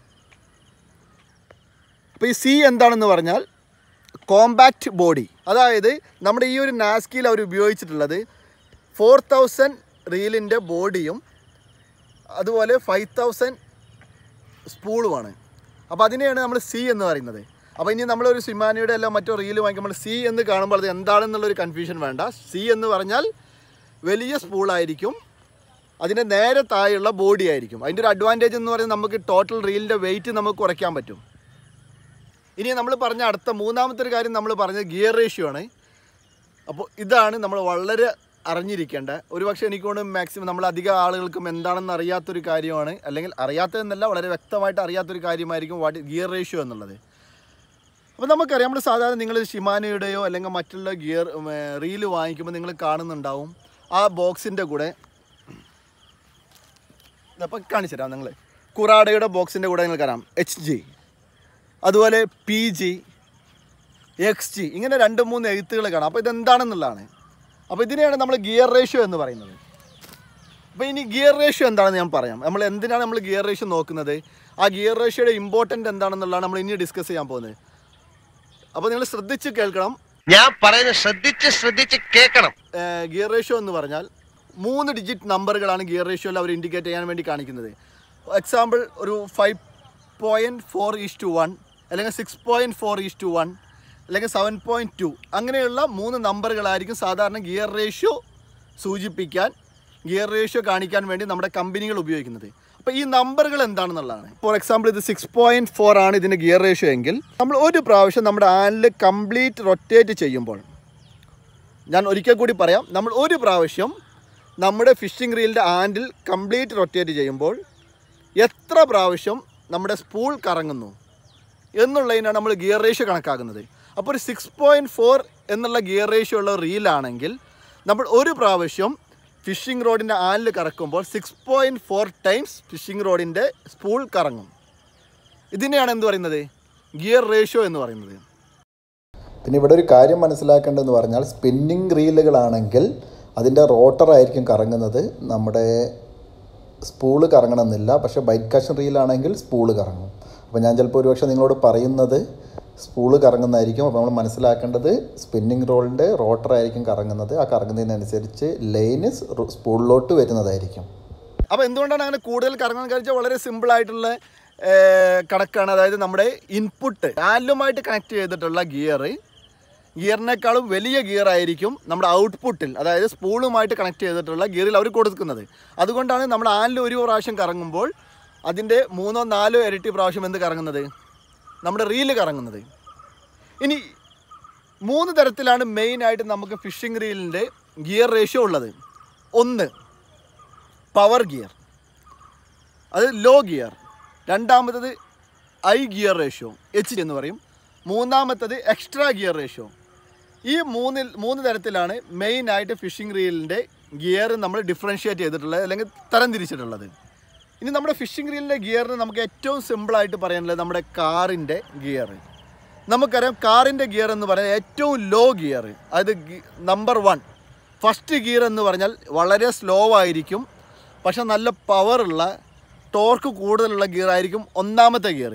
[SPEAKER 1] അപ്പോൾ ഈ സി എന്താണെന്ന് പറഞ്ഞാൽ കോമ്പാക്റ്റ് ബോഡി അതായത് നമ്മുടെ ഈ ഒരു നാസ്കിയിൽ അവർ ഉപയോഗിച്ചിട്ടുള്ളത് ഫോർ തൗസൻഡ് റീലിൻ്റെ ബോഡിയും അതുപോലെ ഫൈവ് തൗസൻഡ് സ്പൂളുമാണ് അപ്പോൾ അതിനെയാണ് നമ്മൾ സി എന്ന് പറയുന്നത് അപ്പോൾ ഇനി നമ്മളൊരു സിമാനിയുടെ എല്ലാം മറ്റോ റീല് വാങ്ങിക്കുമ്പോൾ സി എന്ന് കാണുമ്പോൾ അത് എന്താണെന്നുള്ളൊരു കൺഫ്യൂഷൻ വേണ്ട സി എന്ന് പറഞ്ഞാൽ വലിയ സ്പൂളായിരിക്കും അതിൻ്റെ നേരെ താഴെയുള്ള ബോഡി ആയിരിക്കും അതിൻ്റെ ഒരു അഡ്വാൻറ്റേജ് എന്ന് പറയുന്നത് നമുക്ക് ടോട്ടൽ റീലിൻ്റെ വെയിറ്റ് നമുക്ക് കുറയ്ക്കാൻ പറ്റും ഇനി നമ്മൾ പറഞ്ഞ അടുത്ത മൂന്നാമത്തെ ഒരു കാര്യം നമ്മൾ പറഞ്ഞത് ഗിയർ റേഷ്യോ ആണ് അപ്പോൾ ഇതാണ് നമ്മൾ വളരെ അറിഞ്ഞിരിക്കേണ്ട ഒരുപക്ഷെ എനിക്ക് തോന്നുന്നു മാക്സിമം നമ്മൾ അധികം ആളുകൾക്കും എന്താണെന്ന് അറിയാത്തൊരു കാര്യമാണ് അല്ലെങ്കിൽ അറിയാത്തതെന്നല്ല വളരെ വ്യക്തമായിട്ട് അറിയാത്തൊരു കാര്യമായിരിക്കും വാട്ട് ഗിയർ റേഷ്യോ എന്നുള്ളത് അപ്പോൾ നമുക്കറിയാം നമ്മൾ സാധാരണ നിങ്ങൾ ഷിമാനയുടെയോ അല്ലെങ്കിൽ മറ്റുള്ള ഗിയർ റീല് വാങ്ങിക്കുമ്പോൾ നിങ്ങൾ കാണുന്നുണ്ടാവും ആ ബോക്സിൻ്റെ കൂടെ അപ്പോൾ കാണിച്ചു തരാം നിങ്ങൾ കുറാഡയുടെ ബോക്സിൻ്റെ കൂടെ നിങ്ങൾ കാണാം എച്ച് ജി അതുപോലെ പി ജി എക്സ് ജി ഇങ്ങനെ രണ്ട് മൂന്ന് എഴുത്തുകൾ കാണാം അപ്പോൾ ഇതെന്താണെന്നുള്ളതാണ് അപ്പോൾ ഇതിനെയാണ് നമ്മൾ ഗിയർ റേഷ്യോ എന്ന് പറയുന്നത് അപ്പോൾ ഇനി ഗിയർ റേഷ്യോ എന്താണെന്ന് ഞാൻ പറയാം നമ്മൾ എന്തിനാണ് നമ്മൾ ഗിയർ റേഷ്യോ നോക്കുന്നത് ആ ഗിയർ റേഷ്യോയുടെ ഇമ്പോർട്ടൻ്റ് എന്താണെന്നുള്ളതാണ് നമ്മൾ ഇനി ഡിസ്കസ് ചെയ്യാൻ പോകുന്നത് അപ്പോൾ നിങ്ങൾ ശ്രദ്ധിച്ച് കേൾക്കണം
[SPEAKER 2] ഞാൻ പറയുന്നത് ശ്രദ്ധിച്ച് ശ്രദ്ധിച്ച് കേൾക്കണം
[SPEAKER 1] ഗിയർ റേഷ്യോ എന്ന് പറഞ്ഞാൽ മൂന്ന് ഡിജിറ്റ് നമ്പറുകളാണ് ഗിയർ റേഷ്യോയിൽ അവർ ഇൻഡിക്കേറ്റ് ചെയ്യാൻ വേണ്ടി കാണിക്കുന്നത് എക്സാമ്പിൾ ഒരു five point four is to one അല്ലെങ്കിൽ six point four is to one അല്ലെങ്കിൽ സെവൻ പോയിൻറ്റ് ടു അങ്ങനെയുള്ള മൂന്ന് നമ്പറുകളായിരിക്കും സാധാരണ ഗിയർ റേഷ്യോ സൂചിപ്പിക്കാൻ ഗിയർ റേഷ്യോ കാണിക്കാൻ വേണ്ടി നമ്മുടെ കമ്പനികൾ ഉപയോഗിക്കുന്നത് അപ്പോൾ ഈ നമ്പറുകൾ എന്താണെന്നുള്ളതാണ് ഫോർ എക്സാമ്പിൾ ഇത് സിക്സ് പോയിൻറ്റ് ഫോർ ആണ് ഇതിൻ്റെ ഗിയർ റേഷ്യോ എങ്കിൽ നമ്മൾ ഒരു പ്രാവശ്യം നമ്മുടെ ആനിൽ കംപ്ലീറ്റ് റൊറ്റേറ്റ് ചെയ്യുമ്പോൾ ഞാൻ ഒരിക്കൽ കൂടി പറയാം നമ്മൾ ഒരു പ്രാവശ്യം നമ്മുടെ ഫിഷിംഗ് റീലിൻ്റെ ആൻഡിൽ കംപ്ലീറ്റ് റൊറ്റേറ്റ് ചെയ്യുമ്പോൾ എത്ര പ്രാവശ്യം നമ്മുടെ സ്പൂൾ കറങ്ങുന്നു എന്നുള്ളതിനാണ് നമ്മൾ ഗിയർ റേഷ്യോ കണക്കാക്കുന്നത് അപ്പോൾ ഒരു സിക്സ് പോയിൻറ്റ് ഫോർ എന്നുള്ള ഗിയർ റേഷ്യോ ഉള്ള റീലാണെങ്കിൽ നമ്മൾ ഒരു പ്രാവശ്യം ഫിഷിംഗ് റോഡിൻ്റെ ആനിൽ കറക്കുമ്പോൾ six point four times fishing റോഡിൻ്റെ സ്പൂൾ കറങ്ങും ഇതിനെയാണ് എന്ത് പറയുന്നത് ഗിയർ റേഷ്യോ എന്ന് പറയുന്നത്
[SPEAKER 3] പിന്നെ ഇവിടെ ഒരു കാര്യം മനസ്സിലാക്കേണ്ടതെന്ന് പറഞ്ഞാൽ സ്പിന്നിങ് റീലുകളാണെങ്കിൽ അതിൻ്റെ റോട്ടറായിരിക്കും കറങ്ങുന്നത് നമ്മുടെ സ്പൂള് കറങ്ങണമെന്നില്ല പക്ഷേ ബൈറ്റ് കഷൻ റീലാണെങ്കിൽ സ്പൂള് കറങ്ങും അപ്പോൾ ഞാൻ ചിലപ്പോൾ ഒരുപക്ഷെ നിങ്ങളോട് പറയുന്നത് സ്പൂള് കറങ്ങുന്നതായിരിക്കും അപ്പോൾ നമ്മൾ മനസ്സിലാക്കേണ്ടത് സ്പിന്നിങ് റോളിൻ്റെ റോട്ടറായിരിക്കും കറങ്ങുന്നത് ആ കറങ്ങുന്നതിനനുസരിച്ച് ലൈന് സ്പൂളിലോട്ട് വരുന്നതായിരിക്കും
[SPEAKER 1] അപ്പോൾ എന്തുകൊണ്ടാണ് അങ്ങനെ കൂടുതൽ കറങ്ങാൻ കഴിച്ചാൽ വളരെ സിമ്പിൾ ആയിട്ടുള്ള കണക്കാണ് അതായത് നമ്മുടെ ഇൻപുട്ട് ആലുമായിട്ട് കണക്ട് ചെയ്തിട്ടുള്ള ഗിയർ ഗിയറിനേക്കാളും വലിയ ഗിയർ ആയിരിക്കും നമ്മുടെ ഔട്ട്പുട്ടിൽ അതായത് സ്പൂളുമായിട്ട് കണക്ട് ചെയ്തിട്ടുള്ള ഗിയറിൽ അവർ കൊടുക്കുന്നത് അതുകൊണ്ടാണ് നമ്മുടെ ആനിൽ ഒരു പ്രാവശ്യം കറങ്ങുമ്പോൾ അതിൻ്റെ മൂന്നോ നാലോ ഇരട്ടി പ്രാവശ്യം എന്ത് കറങ്ങുന്നത് നമ്മുടെ റീല് കറങ്ങുന്നത് ഇനി മൂന്ന് തരത്തിലാണ് മെയിനായിട്ട് നമുക്ക് ഫിഷിംഗ് റീലിൻ്റെ ഗിയർ റേഷ്യോ ഉള്ളത് ഒന്ന് പവർ ഗിയർ അത് ലോ ഗിയർ രണ്ടാമത്തത് ഐ ഗിയർ റേഷ്യോ എച്ച് എന്ന് പറയും മൂന്നാമത്തത് എക്സ്ട്രാ ഗിയർ റേഷ്യോ ഈ മൂന്നിൽ മൂന്ന് തരത്തിലാണ് മെയിനായിട്ട് ഫിഷിംഗ് റീലിൻ്റെ ഗിയർ നമ്മൾ ഡിഫറൻഷ്യേറ്റ് ചെയ്തിട്ടുള്ളത് അല്ലെങ്കിൽ തരംതിരിച്ചിട്ടുള്ളത് ഇനി നമ്മുടെ ഫിഷിംഗ് റീലിൻ്റെ ഗിയറിന് നമുക്ക് ഏറ്റവും സിമ്പിളായിട്ട് പറയാനുള്ളത് നമ്മുടെ കാറിൻ്റെ ഗിയർ നമുക്കറിയാം കാറിൻ്റെ ഗിയർ എന്ന് പറഞ്ഞാൽ ഏറ്റവും ലോ ഗിയർ അതായത് നമ്പർ വൺ ഫസ്റ്റ് ഗിയർ എന്ന് പറഞ്ഞാൽ വളരെ സ്ലോ ആയിരിക്കും പക്ഷെ നല്ല പവറുള്ള ടോർക്ക് കൂടുതലുള്ള ഗിയർ ആയിരിക്കും ഒന്നാമത്തെ ഗിയർ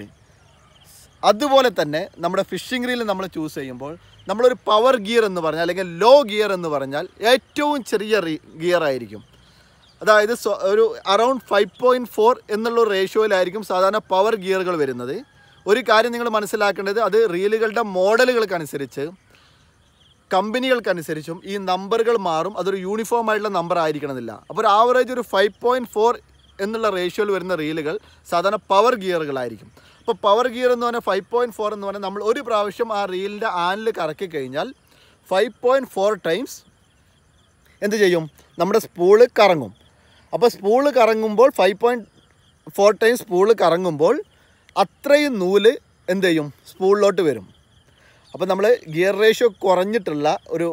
[SPEAKER 1] അതുപോലെ തന്നെ നമ്മുടെ ഫിഷിംഗ് റീൽ നമ്മൾ ചൂസ് ചെയ്യുമ്പോൾ നമ്മളൊരു പവർ ഗിയർ എന്ന് പറഞ്ഞാൽ അല്ലെങ്കിൽ ലോ ഗിയർ എന്ന് പറഞ്ഞാൽ ഏറ്റവും ചെറിയ ഗിയർ ആയിരിക്കും അതായത് സ്വ- ഒരു അറൗണ്ട് ഫൈവ് പോയിൻറ്റ് ഫോർ എന്നുള്ള റേഷ്യോയിലായിരിക്കും സാധാരണ പവർ ഗിയറുകൾ വരുന്നത് ഒരു കാര്യം നിങ്ങൾ മനസ്സിലാക്കേണ്ടത് അത് റീലുകളുടെ മോഡലുകൾക്കനുസരിച്ച് കമ്പനികൾക്കനുസരിച്ചും ഈ നമ്പറുകൾ മാറും അതൊരു യൂണിഫോം ആയിട്ടുള്ള നമ്പർ ആയിരിക്കണമെന്നില്ല അപ്പോൾ ഒരു ആവറേജ് ഒരു ഫൈവ് പോയിൻറ്റ് ഫോർ എന്നുള്ള റേഷ്യോയിൽ വരുന്ന റീലുകൾ സാധാരണ പവർ ഗിയറുകളായിരിക്കും അപ്പോൾ പവർ ഗിയർ എന്ന് പറഞ്ഞാൽ ഫൈവ് പോയിൻറ്റ് ഫോർ എന്ന് പറഞ്ഞാൽ നമ്മൾ ഒരു പ്രാവശ്യം ആ റീലിൻ്റെ ആനിൽ കറക്കി കഴിഞ്ഞാൽ ഫൈവ് പോയിൻറ്റ് ഫോർ ടൈംസ് എന്ത് ചെയ്യും നമ്മുടെ സ്പൂള് കറങ്ങും അപ്പോൾ സ്പൂള് കറങ്ങുമ്പോൾ five point four time spool കറങ്ങുമ്പോൾ അത്രയും നൂല് എന്ത് ചെയ്യും സ്പൂളിലോട്ട് വരും അപ്പോൾ നമ്മൾ ഗിയർ റേഷ്യോ കുറഞ്ഞിട്ടുള്ള ഒരു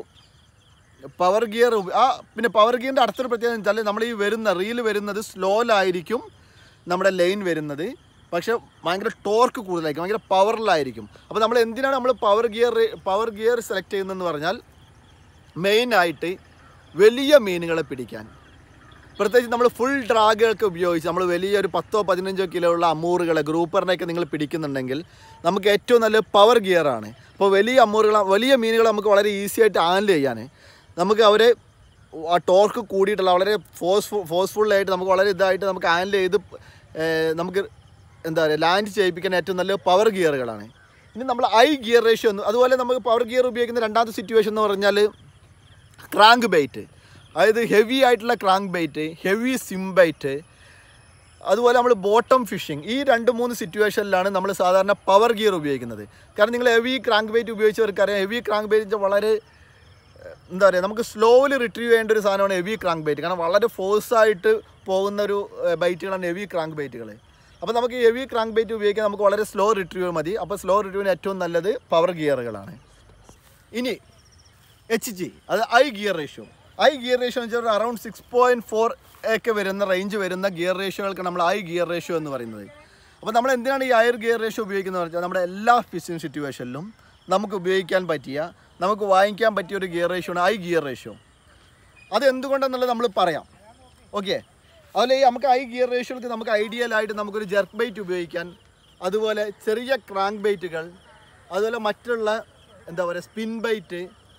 [SPEAKER 1] പവർ ഗിയർ ആ പിന്നെ പവർ ഗിയറിൻ്റെ അടുത്തൊരു പ്രത്യേകത എന്ന് വെച്ചാൽ നമ്മൾ ഈ വരുന്ന റീല് വരുന്നത് സ്ലോയിലായിരിക്കും നമ്മുടെ ലൈൻ വരുന്നത് പക്ഷേ ഭയങ്കര ടോർക്ക് കൂടുതലായിരിക്കും ഭയങ്കര പവറിലായിരിക്കും അപ്പോൾ നമ്മൾ എന്തിനാണ് നമ്മൾ power gear power gear select ചെയ്യുന്നതെന്ന് പറഞ്ഞാൽ മെയിനായിട്ട് വലിയ മീനുകളെ പിടിക്കാൻ പ്രത്യേകിച്ച് നമ്മൾ ഫുൾ ഡ്രാഗുകൾക്ക് ഉപയോഗിച്ച് നമ്മൾ വലിയൊരു പത്തോ പതിനഞ്ചോ കിലോ ഉള്ള അമൂറുകളെ ഗ്രൂപ്പറിനെയൊക്കെ നിങ്ങൾ പിടിക്കുന്നുണ്ടെങ്കിൽ നമുക്ക് ഏറ്റവും നല്ല പവർ ഗിയറാണ് അപ്പോൾ വലിയ അമൂറുകൾ വലിയ മീനുകളെ നമുക്ക് വളരെ ഈസി ആയിട്ട് ഹാൻഡിൽ ചെയ്യാൻ നമുക്ക് അവരെ ആ ടോർക്ക് കൂടിയിട്ടുള്ള വളരെ ഫോഴ്സ് ഫോഴ്സ്ഫുള്ളായിട്ട് നമുക്ക് വളരെ ഇതായിട്ട് നമുക്ക് ഹാൻഡിൽ ചെയ്ത് ഏർ, നമുക്ക് എന്താ പറയുക ലാൻഡ് ചെയ്യിപ്പിക്കാൻ ഏറ്റവും നല്ല പവർ ഗിയറുകളാണ് ഇനി നമ്മൾ ഐ ഗിയർ റേഷ്യോ എന്ന് അതുപോലെ നമുക്ക് പവർ ഗിയർ ഉപയോഗിക്കുന്ന രണ്ടാമത്തെ സിറ്റുവേഷൻ എന്ന് പറഞ്ഞാൽ ക്രാങ്ക് ബൈറ്റ് അതായത് ഹെവി ആയിട്ടുള്ള crank bait heavy swim bait അതുപോലെ നമ്മൾ ബോട്ടം ഫിഷിംഗ് ഈ രണ്ട് മൂന്ന് സിറ്റുവേഷനിലാണ് നമ്മൾ സാധാരണ പവർ ഗിയർ ഉപയോഗിക്കുന്നത് കാരണം നിങ്ങൾ ഹെവി ക്രാങ്ക് ബൈറ്റ് ഉപയോഗിച്ചവർക്കറിയാം ഹെവി ക്രാങ്ക് ബൈറ്റ് വളരെ ഏഹ്, എന്താ പറയുക നമുക്ക് സ്ലോയിൽ റിട്രീവ് ചെയ്യേണ്ട ഒരു സാധനമാണ് ഹെവി ക്രാങ്ക് ബൈറ്റ് കാരണം വളരെ ഫോഴ്സായിട്ട് പോകുന്ന ഒരു ഏഹ്, ബൈറ്റുകളാണ് ഹെവി ക്രാങ്ക് ബൈറ്റുകൾ അപ്പോൾ നമുക്ക് ഈ ഹെവി ക്രാങ്ക് ബൈറ്റ് ഉപയോഗിക്കാൻ നമുക്ക് വളരെ സ്ലോ റിട്രീവ് മതി അപ്പോൾ സ്ലോ റിട്രീവിന് ഏറ്റവും നല്ലത് പവർ ഗിയറുകളാണ് ഇനി എച്ച് ജി അത് high gear ratio high gear ratio എന്ന് വെച്ചാൽ അറൗണ്ട് സിക്സ് പോയിൻറ്റ് ഫോർ ഒക്കെ വരുന്ന റേഞ്ച് വരുന്ന ഗിയർ റേഷ്യോകൾക്ക് നമ്മൾ ഐ ഗിയർ റേഷ്യോ എന്ന് പറയുന്നത് അപ്പോൾ നമ്മൾ എന്തിനാണ് ഈ ഐർ ഗിയർ റേഷ്യോ ഉപയോഗിക്കുന്നത് വെച്ചാൽ നമ്മുടെ എല്ലാ ഫിഷിംഗ് സിറ്റുവേഷനിലും നമുക്ക് ഉപയോഗിക്കാൻ പറ്റിയ നമുക്ക് വാങ്ങിക്കാൻ പറ്റിയ ഒരു ഗിയർ റേഷ്യോ ആണ് ഐ ഗിയർ റേഷ്യോ അത് എന്തുകൊണ്ടെന്നുള്ളത് നമ്മൾ പറയാം ഓക്കെ അതുപോലെ ഈ നമുക്ക് ഐ ഗിയർ റേഷ്യോക്ക് നമുക്ക് ഐഡിയൽ ആയിട്ട് നമുക്കൊരു ജെർക്ക് ബൈറ്റ് ഉപയോഗിക്കാൻ അതുപോലെ ചെറിയ ക്രാങ്ക് ബൈറ്റുകൾ അതുപോലെ മറ്റുള്ള എന്താ പറയുക സ്പിൻ ബൈറ്റ്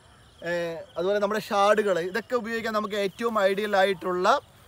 [SPEAKER 1] അതുപോലെ നമ്മുടെ ഷാഡുകൾ ഇതൊക്കെ ഉപയോഗിക്കാൻ നമുക്ക് ഏറ്റവും ഐഡിയൽ ആയിട്ടുള്ള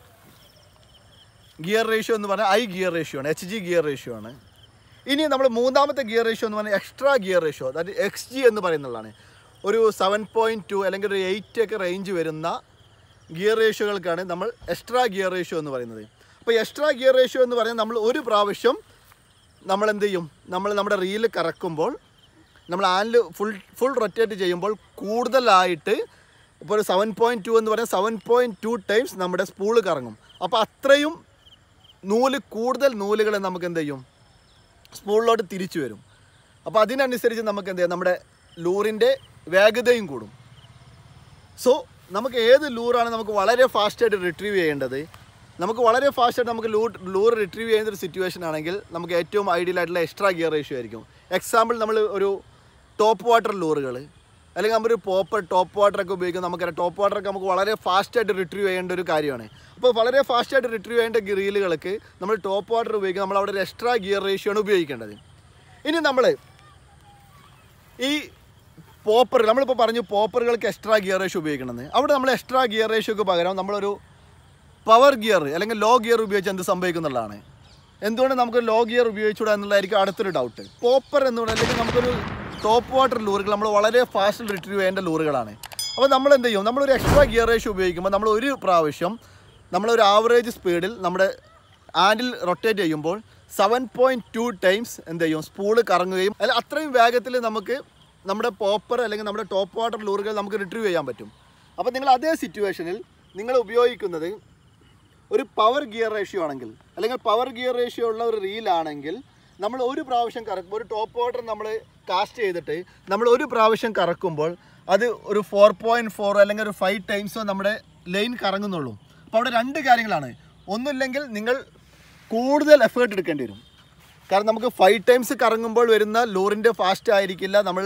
[SPEAKER 1] ഗിയർ റേഷ്യോ എന്ന് പറഞ്ഞാൽ ഐ ഗിയർ റേഷ്യോ ആണ് എച്ച് ജി ഗിയർ റേഷ്യോ ആണ് ഇനി നമ്മൾ മൂന്നാമത്തെ ഗിയർ റേഷ്യോ എന്ന് പറഞ്ഞാൽ എക്സ്ട്രാ ഗിയർ റേഷ്യോ അതായത് എക്സ് ജി എന്ന് പറയുന്നതാണ് ഒരു സെവൻ പോയിൻറ്റ് ടു അല്ലെങ്കിൽ ഒരു എയ്റ്റ് ഒക്കെ റേഞ്ച് വരുന്ന ഗിയർ റേഷ്യോകൾക്കാണ് നമ്മൾ എക്സ്ട്രാ ഗിയർ റേഷ്യോ എന്ന് പറയുന്നത് അപ്പോൾ എക്സ്ട്രാ ഗിയർ റേഷ്യോ എന്ന് പറഞ്ഞാൽ നമ്മൾ ഒരു പ്രാവശ്യം നമ്മൾ എന്ത് ചെയ്യും നമ്മൾ നമ്മുടെ റീല് കറക്കുമ്പോൾ നമ്മൾ ആനിൽ ഫുൾ ഫുൾ റൊറ്റേറ്റ് ചെയ്യുമ്പോൾ കൂടുതലായിട്ട് ഇപ്പോൾ ഒരു സെവൻ പോയിൻറ്റ് ടു എന്ന് പറഞ്ഞാൽ സെവൻ പോയിൻറ്റ് ടു ടൈംസ് നമ്മുടെ സ്പൂള് കറങ്ങും അപ്പോൾ അത്രയും നൂല് കൂടുതൽ നൂലുകൾ നമുക്ക് എന്ത് ചെയ്യും സ്പൂളിലോട്ട് തിരിച്ചു വരും അപ്പോൾ അതിനനുസരിച്ച് നമുക്ക് എന്ത് ചെയ്യാം നമ്മുടെ ലൂറിൻ്റെ വേഗതയും കൂടും സോ നമുക്ക് ഏത് ലൂറാണ് നമുക്ക് വളരെ ഫാസ്റ്റായിട്ട് റിട്രീവ് ചെയ്യേണ്ടത് നമുക്ക് വളരെ ഫാസ്റ്റായിട്ട് നമുക്ക് ലൂർ ലൂർ റിട്രീവ് ചെയ്യുന്ന ഒരു സിറ്റുവേഷൻ ആണെങ്കിൽ നമുക്ക് ഏറ്റവും ഐഡിയൽ ആയിട്ടുള്ള എക്സ്ട്രാ ഗിയർ റേഷ്യോ ആയിരിക്കും എക്സാമ്പിൾ നമ്മൾ ഒരു ടോപ്പ് വാട്ടർ ലൂറുകൾ അല്ലെങ്കിൽ നമ്മളൊരു പോപ്പർ ടോപ്പ് വാട്ടറൊക്കെ ഉപയോഗിക്കും നമുക്കറിയാം ടോപ്പ് വാട്ടറൊക്കെ നമുക്ക് വളരെ ഫാസ്റ്റായിട്ട് റിട്രീവ് ചെയ്യേണ്ട ഒരു കാര്യമാണ് അപ്പോൾ വളരെ ഫാസ്റ്റായിട്ട് റിട്രീവ് ചെയ്യേണ്ട റീലുകൾക്ക് നമ്മൾ ടോപ്പ് വാട്ടർ ഉപയോഗിക്കും നമ്മൾ അവിടെ ഒരു എക്സ്ട്രാ ഗിയർ റേഷ്യോ ആണ് ഉപയോഗിക്കേണ്ടത് ഇനി നമ്മൾ ഈ പോപ്പർ നമ്മളിപ്പോൾ പറഞ്ഞു പോപ്പറുകൾക്ക് എക്സ്ട്രാ ഗിയർ റേഷ്യോ ഉപയോഗിക്കണമെന്ന് അവിടെ നമ്മൾ എക്സ്ട്രാ ഗിയർ റേഷ്യോക്ക് പകരം നമ്മളൊരു പവർ ഗിയർ അല്ലെങ്കിൽ ലോ ഗിയർ ഉപയോഗിച്ച് എന്ത് സംഭവിക്കുന്നുള്ളതാണ് എന്തുകൊണ്ട് നമുക്ക് ലോ ഗിയർ ഉപയോഗിച്ചുകൂടാ എന്നുള്ളതായിരിക്കും അടുത്തൊരു ഡൗട്ട് പോപ്പർ എന്ന് പറയുന്നത് അല്ലെങ്കിൽ നമുക്കൊരു ടോപ്പ് വാട്ടർ ലൂറുകൾ നമ്മൾ വളരെ ഫാസ്റ്റ് റിട്രീവ് ചെയ്യേണ്ട ലൂറുകളാണ് അപ്പോൾ നമ്മൾ എന്ത് ചെയ്യും നമ്മളൊരു എക്സ്ട്രാ ഗിയർ റേഷ്യോ ഉപയോഗിക്കുമ്പോൾ നമ്മൾ ഒരു പ്രാവശ്യം നമ്മളൊരു ആവറേജ് സ്പീഡിൽ നമ്മുടെ ആൻഡിൽ റൊട്ടേറ്റ് ചെയ്യുമ്പോൾ സെവൻ പോയിൻറ്റ് ടു ടൈംസ് എന്ത് ചെയ്യും സ്പൂള് കറങ്ങുകയും അല്ല അത്രയും വേഗത്തിൽ നമുക്ക് നമ്മുടെ പോപ്പർ അല്ലെങ്കിൽ നമ്മുടെ ടോപ്പ് വാട്ടർ ലൂറുകൾ നമുക്ക് റിട്രീവ് ചെയ്യാൻ പറ്റും അപ്പോൾ നിങ്ങൾ അതേ സിറ്റുവേഷനിൽ നിങ്ങൾ ഉപയോഗിക്കുന്നത് ഒരു പവർ ഗിയർ റേഷ്യോ ആണെങ്കിൽ അല്ലെങ്കിൽ പവർ ഗിയർ റേഷ്യോ ഉള്ള ഒരു റീലാണെങ്കിൽ നമ്മൾ ഒരു പ്രാവശ്യം കറക്കുമ്പോൾ ഒരു ടോപ്പ് വാട്ടർ നമ്മൾ കാസ്റ്റ് ചെയ്തിട്ട് നമ്മൾ ഒരു പ്രാവശ്യം കറക്കുമ്പോൾ അത് ഒരു ഫോർ പോയിൻറ്റ് ഫോർ അല്ലെങ്കിൽ ഒരു ഫൈവ് ടൈംസോ നമ്മുടെ ലൈൻ കറങ്ങുന്നുള്ളൂ അപ്പോൾ അവിടെ രണ്ട് കാര്യങ്ങളാണ് ഒന്നുമില്ലെങ്കിൽ നിങ്ങൾ കൂടുതൽ എഫേർട്ട് എടുക്കേണ്ടി വരും കാരണം നമുക്ക് ഫൈവ് ടൈംസ് കറങ്ങുമ്പോൾ വരുന്ന ലൂറിൻ്റെ ഫാസ്റ്റ് ആയിരിക്കില്ല നമ്മൾ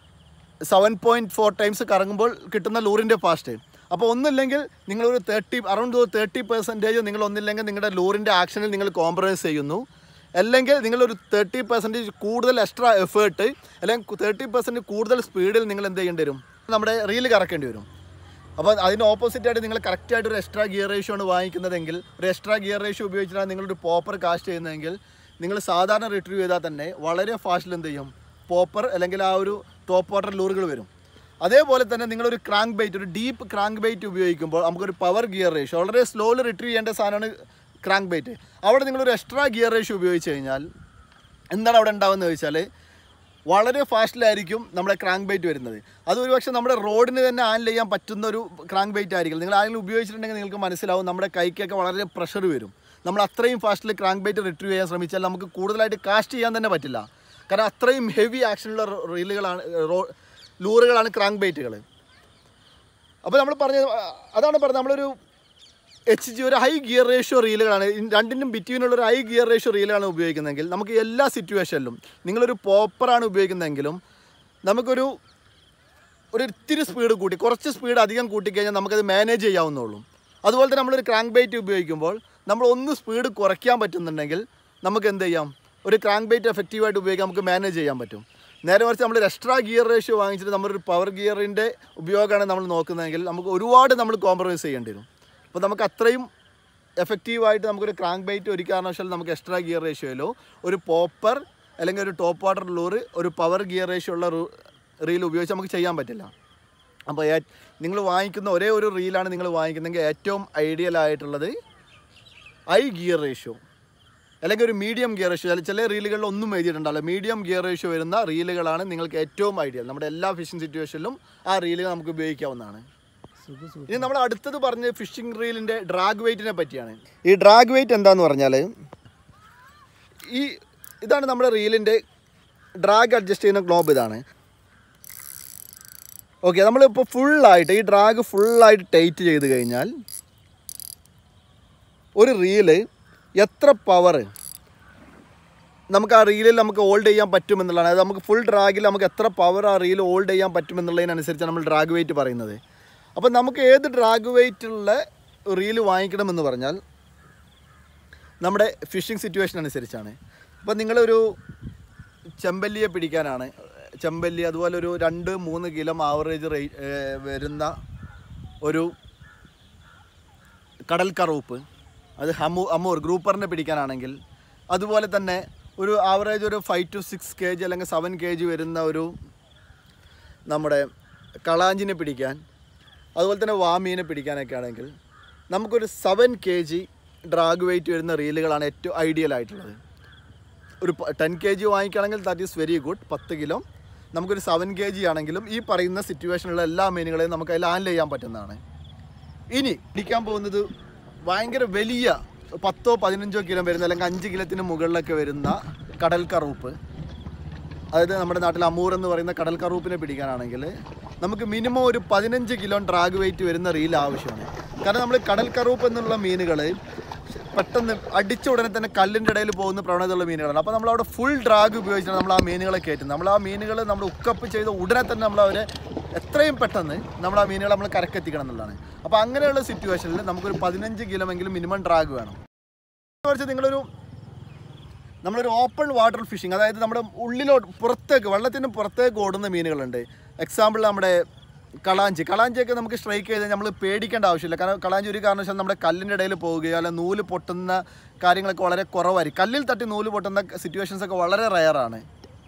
[SPEAKER 1] സെവൻ പോയിൻറ്റ് ഫോർ ടൈംസ് കറങ്ങുമ്പോൾ കിട്ടുന്ന ലൂറിൻ്റെ ഫാസ്റ്റ് അപ്പോൾ ഒന്നുമില്ലെങ്കിൽ നിങ്ങളൊരു തേർട്ടി അറൗണ്ട് തേർട്ടി പെർസെൻറ്റേജ് നിങ്ങൾ ഒന്നില്ലെങ്കിൽ നിങ്ങളുടെ ലൂറിൻ്റെ ആക്ഷനിൽ നിങ്ങൾ കോംപ്രമൈസ് ചെയ്യുന്നു അല്ലെങ്കിൽ നിങ്ങളൊരു തേർട്ടി പെർസെൻറ്റേജ് കൂടുതൽ എക്സ്ട്രാ എഫേർട്ട് അല്ലെങ്കിൽ തേർട്ടി പെർസെൻറ്റ് കൂടുതൽ സ്പീഡിൽ നിങ്ങൾ എന്ത് ചെയ്യേണ്ടി വരും നമ്മുടെ റീല് കറക്കേണ്ടി വരും അപ്പോൾ അതിന് ഓപ്പോസിറ്റ് ആയിട്ട് നിങ്ങൾ കറക്റ്റായിട്ട് ഒരു എക്സ്ട്രാ ഗിയർ റേഷ്യോ ആണ് വാങ്ങിക്കുന്നതെങ്കിൽ ഒരു എക്സ്ട്രാ ഗിയർ റേഷ്യോ ഉപയോഗിച്ചിട്ടാണ് നിങ്ങളൊരു പോപ്പർ കാസ്റ്റ് ചെയ്യുന്നതെങ്കിൽ നിങ്ങൾ സാധാരണ റിട്രീവ് ചെയ്താൽ തന്നെ വളരെ ഫാസ്റ്റിൽ എന്ത് ചെയ്യും പോപ്പർ അല്ലെങ്കിൽ ആ ഒരു ടോപ്പ് വാട്ടർ ലൂറുകൾ വരും അതേപോലെ തന്നെ നിങ്ങളൊരു ക്രാങ്ക് ബൈറ്റ് ഒരു ഡീപ്പ് ക്രാങ്ക് ബൈറ്റ് ഉപയോഗിക്കുമ്പോൾ നമുക്കൊരു പവർ ഗിയർ റേഷ്യോ വളരെ സ്ലോയിൽ റിട്രീവ് ചെയ്യേണ്ട സാധനമാണ് ക്രാങ്ക് ബൈറ്റ് അവിടെ നിങ്ങളൊരു എക്സ്ട്രാ ഗിയർ റേഷ്യോ ഉപയോഗിച്ച് കഴിഞ്ഞാൽ എന്താണ് അവിടെ ഉണ്ടാവുന്നത് ചോദിച്ചാൽ വളരെ ഫാസ്റ്റിലായിരിക്കും നമ്മുടെ ക്രാങ്ക് ബൈറ്റ് വരുന്നത് അത് ഒരുപക്ഷെ നമ്മുടെ റോഡിന് തന്നെ ഹാൻഡിൽ ചെയ്യാൻ പറ്റുന്ന ഒരു ക്രാങ്ക് ബൈറ്റ് ആയിരിക്കും നിങ്ങൾ ആരെങ്കിലും ഉപയോഗിച്ചിട്ടുണ്ടെങ്കിൽ നിങ്ങൾക്ക് മനസ്സിലാവും നമ്മുടെ കൈക്കൊക്കെ വളരെ പ്രഷർ വരും നമ്മൾ അത്രയും ഫാസ്റ്റിൽ ക്രാങ്ക് ബൈറ്റ് റിട്രീവ് ചെയ്യാൻ ശ്രമിച്ചാൽ നമുക്ക് കൂടുതലായിട്ട് കാസ്റ്റ് ചെയ്യാൻ തന്നെ പറ്റില്ല കാരണം അത്രയും ഹെവി ആക്ഷനുള്ള റീലുകളാണ് റോ ലൂറുകളാണ് ക്രാങ്ക് ബൈറ്റുകൾ അപ്പോൾ നമ്മൾ പറഞ്ഞത് അതാണ് പറഞ്ഞത് നമ്മളൊരു എച്ച് ജി ഒരു ഹൈ ഗിയർ റേഷ്യോ റീലുകളാണ് ഇൻ- രണ്ടിനും ബിറ്റ്വീനുള്ള ഒരു ഹൈ ഗിയർ റേഷ്യോ റീലുകളാണ് ഉപയോഗിക്കുന്നതെങ്കിൽ നമുക്ക് എല്ലാ സിറ്റുവേഷനിലും നിങ്ങളൊരു പോപ്പറാണ് ഉപയോഗിക്കുന്നതെങ്കിലും നമുക്കൊരു ഒരു ഇത്തിരി സ്പീഡ് കൂട്ടി കുറച്ച് സ്പീഡ് അധികം കൂട്ടിക്കഴിഞ്ഞാൽ നമുക്കത് മാനേജ് ചെയ്യാവുന്നുള്ളൂ അതുപോലെ തന്നെ നമ്മളൊരു ക്രാങ്ക് ബൈറ്റ് ഉപയോഗിക്കുമ്പോൾ നമ്മൾ ഒന്ന് സ്പീഡ് കുറയ്ക്കാൻ പറ്റുന്നുണ്ടെങ്കിൽ നമുക്ക് എന്ത് ചെയ്യാം ഒരു ക്രാങ്ക് ബൈറ്റ് എഫക്റ്റീവായിട്ട് ഉപയോഗിക്കാൻ നമുക്ക് മാനേജ് ചെയ്യാൻ പറ്റും നേരെ മറിച്ച് നമ്മൾ എക്സ്ട്രാ ഗിയർ റേഷ്യോ വാങ്ങിച്ചിട്ട് നമ്മളൊരു പവർ ഗിയറിൻ്റെ ഉപയോഗമാണ് നമ്മൾ നോക്കുന്നതെങ്കിൽ നമുക്ക് ഒരുപാട് നമ്മൾ കോംപ്രമൈസ് ചെയ്യേണ്ടി വരും അപ്പോൾ നമുക്ക് അത്രയും എഫക്റ്റീവായിട്ട് നമുക്കൊരു ക്രാങ്ക് ബൈറ്റ് ഒരു കാരണവശാലും നമുക്ക് എക്സ്ട്രാ ഗിയർ റേഷ്യോയിലോ ഒരു പോപ്പർ അല്ലെങ്കിൽ ഒരു ടോപ്പ് വാട്ടർ ലൂറ് ഒരു പവർ ഗിയർ റേഷ്യോ ഉള്ള റീൽ ഉപയോഗിച്ച് നമുക്ക് ചെയ്യാൻ പറ്റില്ല അപ്പോൾ നിങ്ങൾ വാങ്ങിക്കുന്ന ഒരേ ഒരു റീലാണ് നിങ്ങൾ വാങ്ങിക്കുന്നതെങ്കിൽ ഏറ്റവും ഐഡിയൽ ആയിട്ടുള്ളത് ഐ ഗിയർ റേഷ്യോ അല്ലെങ്കിൽ ഒരു മീഡിയം ഗിയർ റേഷ്യോ ചില ചില റീലുകളിൽ ഒന്നും എഴുതിയിട്ടുണ്ടല്ലോ മീഡിയം ഗിയർ റേഷ്യോ വരുന്ന റീലുകളാണ് നിങ്ങൾക്ക് ഏറ്റവും ഐഡിയൽ നമ്മുടെ എല്ലാ ഫിഷിംഗ് സിറ്റുവേഷനിലും ആ റീലുകൾ നമുക്ക് ഉപയോഗിക്കാവുന്നതാണ് ഇനി നമ്മൾ അടുത്തത് പറഞ്ഞ ഫിഷിംഗ് റീലിൻ്റെ ഡ്രാഗ് വെയിറ്റിനെ പറ്റിയാണ് ഈ ഡ്രാഗ് വെയിറ്റ് എന്താന്ന് പറഞ്ഞാൽ ഈ ഇതാണ് നമ്മുടെ റീലിൻ്റെ ഡ്രാഗ് അഡ്ജസ്റ്റ് ചെയ്യുന്ന ഗ്ലോബ് ഇതാണ് ഓക്കെ നമ്മളിപ്പോൾ ഫുള്ളായിട്ട് ഈ ഡ്രാഗ് ഫുള്ളായിട്ട് ടൈറ്റ് ചെയ്ത് കഴിഞ്ഞാൽ ഒരു റീല് എത്ര പവർ നമുക്ക് ആ റീലിൽ നമുക്ക് ഹോൾഡ് ചെയ്യാൻ പറ്റുമെന്നുള്ളതാണ് അതായത് നമുക്ക് ഫുൾ ഡ്രാഗിൽ നമുക്ക് എത്ര പവർ ആ റീൽ ഹോൾഡ് ചെയ്യാൻ പറ്റുമെന്നുള്ളതിനനുസരിച്ചാണ് നമ്മൾ ഡ്രാഗ് വെയിറ്റ് പറയുന്നത് അപ്പോൾ നമുക്ക് ഏത് ഡ്രാഗ് വെയിറ്റുള്ള റീല് വാങ്ങിക്കണമെന്ന് പറഞ്ഞാൽ നമ്മുടെ ഫിഷിംഗ് സിറ്റുവേഷൻ അനുസരിച്ചാണ് അപ്പോൾ നിങ്ങളൊരു ചെമ്പല്ലിയെ പിടിക്കാനാണ് ചെമ്പല്ലി അതുപോലെ ഒരു രണ്ട് മൂന്ന് കിലോ ആവറേജ് റേ വരുന്ന ഒരു കടൽ കറൂപ്പ് അത് ഹമു അമൂർ ഗ്രൂപ്പറിനെ പിടിക്കാനാണെങ്കിൽ അതുപോലെ തന്നെ ഒരു ആവറേജ് ഒരു five two six K G അല്ലെങ്കിൽ സെവൻ കെ ജി വരുന്ന ഒരു നമ്മുടെ കളാഞ്ചിനെ പിടിക്കാൻ അതുപോലെ തന്നെ വാമീനെ പിടിക്കാനൊക്കെ ആണെങ്കിൽ നമുക്കൊരു seven K G drag weight വരുന്ന റീലുകളാണ് ഏറ്റവും ഐഡിയൽ ആയിട്ടുള്ളത് ഒരു ടെൻ കെ ജി വാങ്ങിക്കുകയാണെങ്കിൽ ദാറ്റ് ഈസ് വെരി ഗുഡ് പത്ത് കിലോ നമുക്കൊരു സെവൻ കെ ജി ആണെങ്കിലും ഈ പറയുന്ന സിറ്റുവേഷനിലുള്ള എല്ലാ മീനുകളെയും നമുക്ക് അതിൽ ഹാൻഡിൽ ചെയ്യാൻ പറ്റുന്നതാണ് ഇനി പിടിക്കാൻ പോകുന്നത് ഭയങ്കര വലിയ പത്തോ പതിനഞ്ചോ കിലോ വരുന്ന അല്ലെങ്കിൽ അഞ്ച് കിലത്തിന് മുകളിലൊക്കെ വരുന്ന കടൽ കറൂപ്പ് അതായത് നമ്മുടെ നാട്ടിൽ അമൂർ എന്ന് പറയുന്ന കടൽ കറൂപ്പിനെ പിടിക്കാനാണെങ്കിൽ നമുക്ക് മിനിമം ഒരു പതിനഞ്ച് കിലോ ഡ്രാഗ് വെയിറ്റ് വരുന്ന റീൽ ആവശ്യമാണ് കാരണം നമ്മൾ കടൽ കറൂപ്പ് എന്നുള്ള മീനുകൾ പെട്ടെന്ന് അടിച്ച ഉടനെ തന്നെ കല്ലിൻ്റെ ഇടയിൽ പോകുന്ന പ്രവണതയുള്ള മീനുകളാണ് അപ്പോൾ നമ്മൾ അവിടെ ഫുൾ ഡ്രാഗ് ഉപയോഗിച്ചാണ് നമ്മൾ ആ മീനുകളെ കയറ്റുന്നത് നമ്മൾ ആ മീനുകൾ നമ്മൾ ഉക്കപ്പ് ചെയ്ത ഉടനെ തന്നെ നമ്മൾ അവരെ എത്രയും പെട്ടെന്ന് നമ്മൾ ആ മീനുകളെ നമ്മൾ കരക്കെത്തിക്കണം എന്നുള്ളതാണ് അപ്പോൾ അങ്ങനെയുള്ള സിറ്റുവേഷനിൽ നമുക്കൊരു പതിനഞ്ച് കിലോ എങ്കിലും മിനിമം ഡ്രാഗ് വേണം കുറച്ച് നിങ്ങളൊരു നമ്മളൊരു ഓപ്പൺ വാട്ടർ ഫിഷിംഗ് അതായത് നമ്മുടെ ഉള്ളിലോട്ട് പുറത്തേക്ക് വെള്ളത്തിന് പുറത്തേക്ക് ഓടുന്ന മീനുകളുണ്ട് എക്സാമ്പിൾ നമ്മുടെ കളാഞ്ചി കളാഞ്ചിയൊക്കെ നമുക്ക് സ്ട്രൈക്ക് ചെയ്താൽ നമ്മൾ പേടിക്കേണ്ട ആവശ്യമില്ല കാരണം കളാഞ്ചി ഒരു കാരണവശാലും നമ്മുടെ കല്ലിൻ്റെ ഇടയിൽ പോവുകയോ അല്ലെങ്കിൽ നൂല് പൊട്ടുന്ന കാര്യങ്ങളൊക്കെ വളരെ കുറവായിരിക്കും കല്ലിൽ തട്ടി നൂല് പൊട്ടുന്ന സിറ്റുവേഷൻസ് ഒക്കെ വളരെ റയറാണ്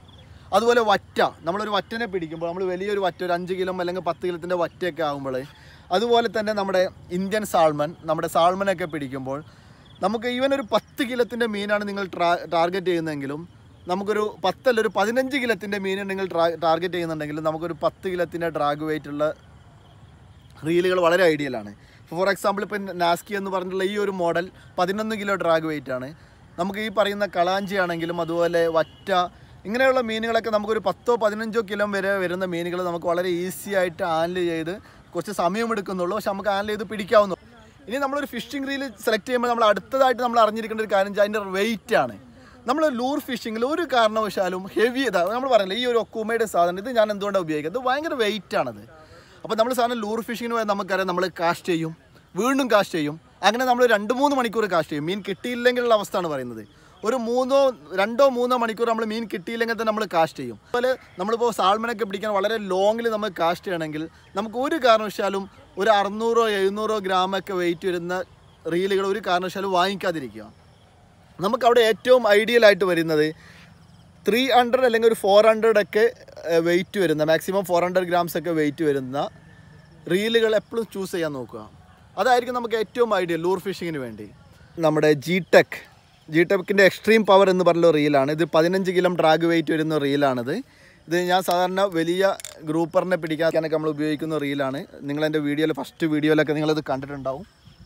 [SPEAKER 1] അതുപോലെ വറ്റ നമ്മളൊരു വറ്റനെ പിടിക്കുമ്പോൾ നമ്മൾ വലിയൊരു വറ്റ ഒരു അഞ്ച് കിലോ അല്ലെങ്കിൽ പത്ത് കിലോത്തിൻ്റെ വറ്റയൊക്കെ ആകുമ്പോൾ അതുപോലെ തന്നെ നമ്മുടെ ഇന്ത്യൻ സാൾമൺ നമ്മുടെ സാൾമനൊക്കെ പിടിക്കുമ്പോൾ നമുക്ക് ഈവൻ ഒരു പത്ത് കിലത്തിൻ്റെ മീനാണ് നിങ്ങൾ ടാർഗറ്റ് ചെയ്യുന്നതെങ്കിലും നമുക്കൊരു പത്തല്ല ഒരു പതിനഞ്ച് കിലത്തിൻ്റെ മീൻ നിങ്ങൾ ടാർഗറ്റ് ചെയ്യുന്നുണ്ടെങ്കിൽ നമുക്കൊരു പത്ത് കിലത്തിൻ്റെ ഡ്രാഗ് വെയിറ്റ് ഉള്ള റീലുകൾ വളരെ ഐഡിയലാണ് ഫോർ എക്സാമ്പിൾ ഇപ്പം നാസ്കി എന്ന് പറഞ്ഞിട്ടുള്ള ഈ ഒരു മോഡൽ പതിനൊന്ന് കിലോ ഡ്രാഗ് വെയിറ്റ് ആണ് നമുക്ക് ഈ പറയുന്ന കളാഞ്ചി ആണെങ്കിലും അതുപോലെ വറ്റ ഇങ്ങനെയുള്ള മീനുകളൊക്കെ നമുക്കൊരു പത്തോ പതിനഞ്ചോ കിലോ വരെ വരുന്ന മീനുകൾ നമുക്ക് വളരെ ഈസി ആയിട്ട് ഹാൻഡിൽ ചെയ്ത് കുറച്ച് സമയമെടുക്കുന്നുള്ളൂ പക്ഷെ നമുക്ക് ഹാൻഡിൽ ചെയ്ത് പിടിക്കാവുന്നു ഇനി നമ്മളൊരു ഫിഷിംഗ് റീൽ സെലക്ട് ചെയ്യുമ്പോൾ നമ്മൾ അടുത്തതായിട്ട് നമ്മൾ അറിഞ്ഞിരിക്കേണ്ട ഒരു കാര്യം വെച്ചാൽ അതിൻ്റെ വെയിറ്റ് ആണ് നമ്മൾ ലൂർ ഫിഷിങ്ങിൽ ഒരു കാരണവശാലും ഹെവി ഇതാ നമ്മൾ പറഞ്ഞില്ല ഈ ഒരു ഒക്കുമയുടെ സാധനം ഇത് ഞാൻ എന്തുകൊണ്ടാണ് ഉപയോഗിക്കുന്നത് ഇത് ഭയങ്കര വെയിറ്റ് ആണത് അപ്പോൾ നമ്മൾ സാധനം ലൂർ ഫിഷിങ്ങിന് പോയാൽ നമുക്കറിയാം നമ്മൾ കാസ്റ്റ് ചെയ്യും വീണ്ടും കാസ്റ്റ് ചെയ്യും അങ്ങനെ നമ്മൾ രണ്ട് മൂന്ന് മണിക്കൂർ കാസ്റ്റ് ചെയ്യും മീൻ കിട്ടിയില്ലെങ്കിലുള്ള അവസ്ഥയാണ് പറയുന്നത് ഒരു മൂന്നോ രണ്ടോ മൂന്നോ മണിക്കൂർ നമ്മൾ മീൻ കിട്ടിയില്ലെങ്കിൽ തന്നെ നമ്മൾ കാസ്റ്റ് ചെയ്യും അതുപോലെ നമ്മളിപ്പോൾ സാൾമനൊക്കെ പിടിക്കാൻ വളരെ ലോങ്ങിൽ നമ്മൾ കാസ്റ്റ് ചെയ്യണമെങ്കിൽ നമുക്ക് ഒരു കാരണവശാലും ഒരു അറുന്നൂറോ എഴുന്നൂറോ ഗ്രാമൊക്കെ വെയിറ്റ് വരുന്ന റീലുകൾ ഒരു കാരണവശാലും വാങ്ങിക്കാതിരിക്കുക നമുക്ക് അവിടെ ഏറ്റവും ഐഡിയൽ ആയിട്ട് വരുന്നത് ത്രീ ഹൺഡ്രഡ് അല്ലെങ്കിൽ ഒരു ഫോർ ഹൺഡ്രഡ് ഒക്കെ വെയിറ്റ് വരുന്ന മാക്സിമം ഫോർ ഹൺഡ്രഡ് ഗ്രാംസ് ഒക്കെ വെയിറ്റ് വരുന്ന റീലുകൾ എപ്പോഴും ചൂസ് ചെയ്യാൻ നോക്കുക അതായിരിക്കും നമുക്ക് ഏറ്റവും ഐഡിയൽ ലൂർ ഫിഷിങ്ങിന് വേണ്ടി നമ്മുടെ ജി ടെക് ജി ടെക്കിൻ്റെ എക്സ്ട്രീം പവർ എന്ന് പറഞ്ഞ റീലാണ് ഇത് പതിനഞ്ച് കിലോ ഡ്രാഗ് വെയിറ്റ് വരുന്ന റീലാണിത് ഇത് ഞാൻ സാധാരണ വലിയ ഗ്രൂപ്പറിനെ പിടിക്കാനൊക്കെ നമ്മൾ ഉപയോഗിക്കുന്ന റീലാണ് നിങ്ങൾ എൻ്റെ വീഡിയോയിൽ ഫസ്റ്റ് വീഡിയോയിലൊക്കെ നിങ്ങളിത് കണ്ടിട്ടുണ്ടാവും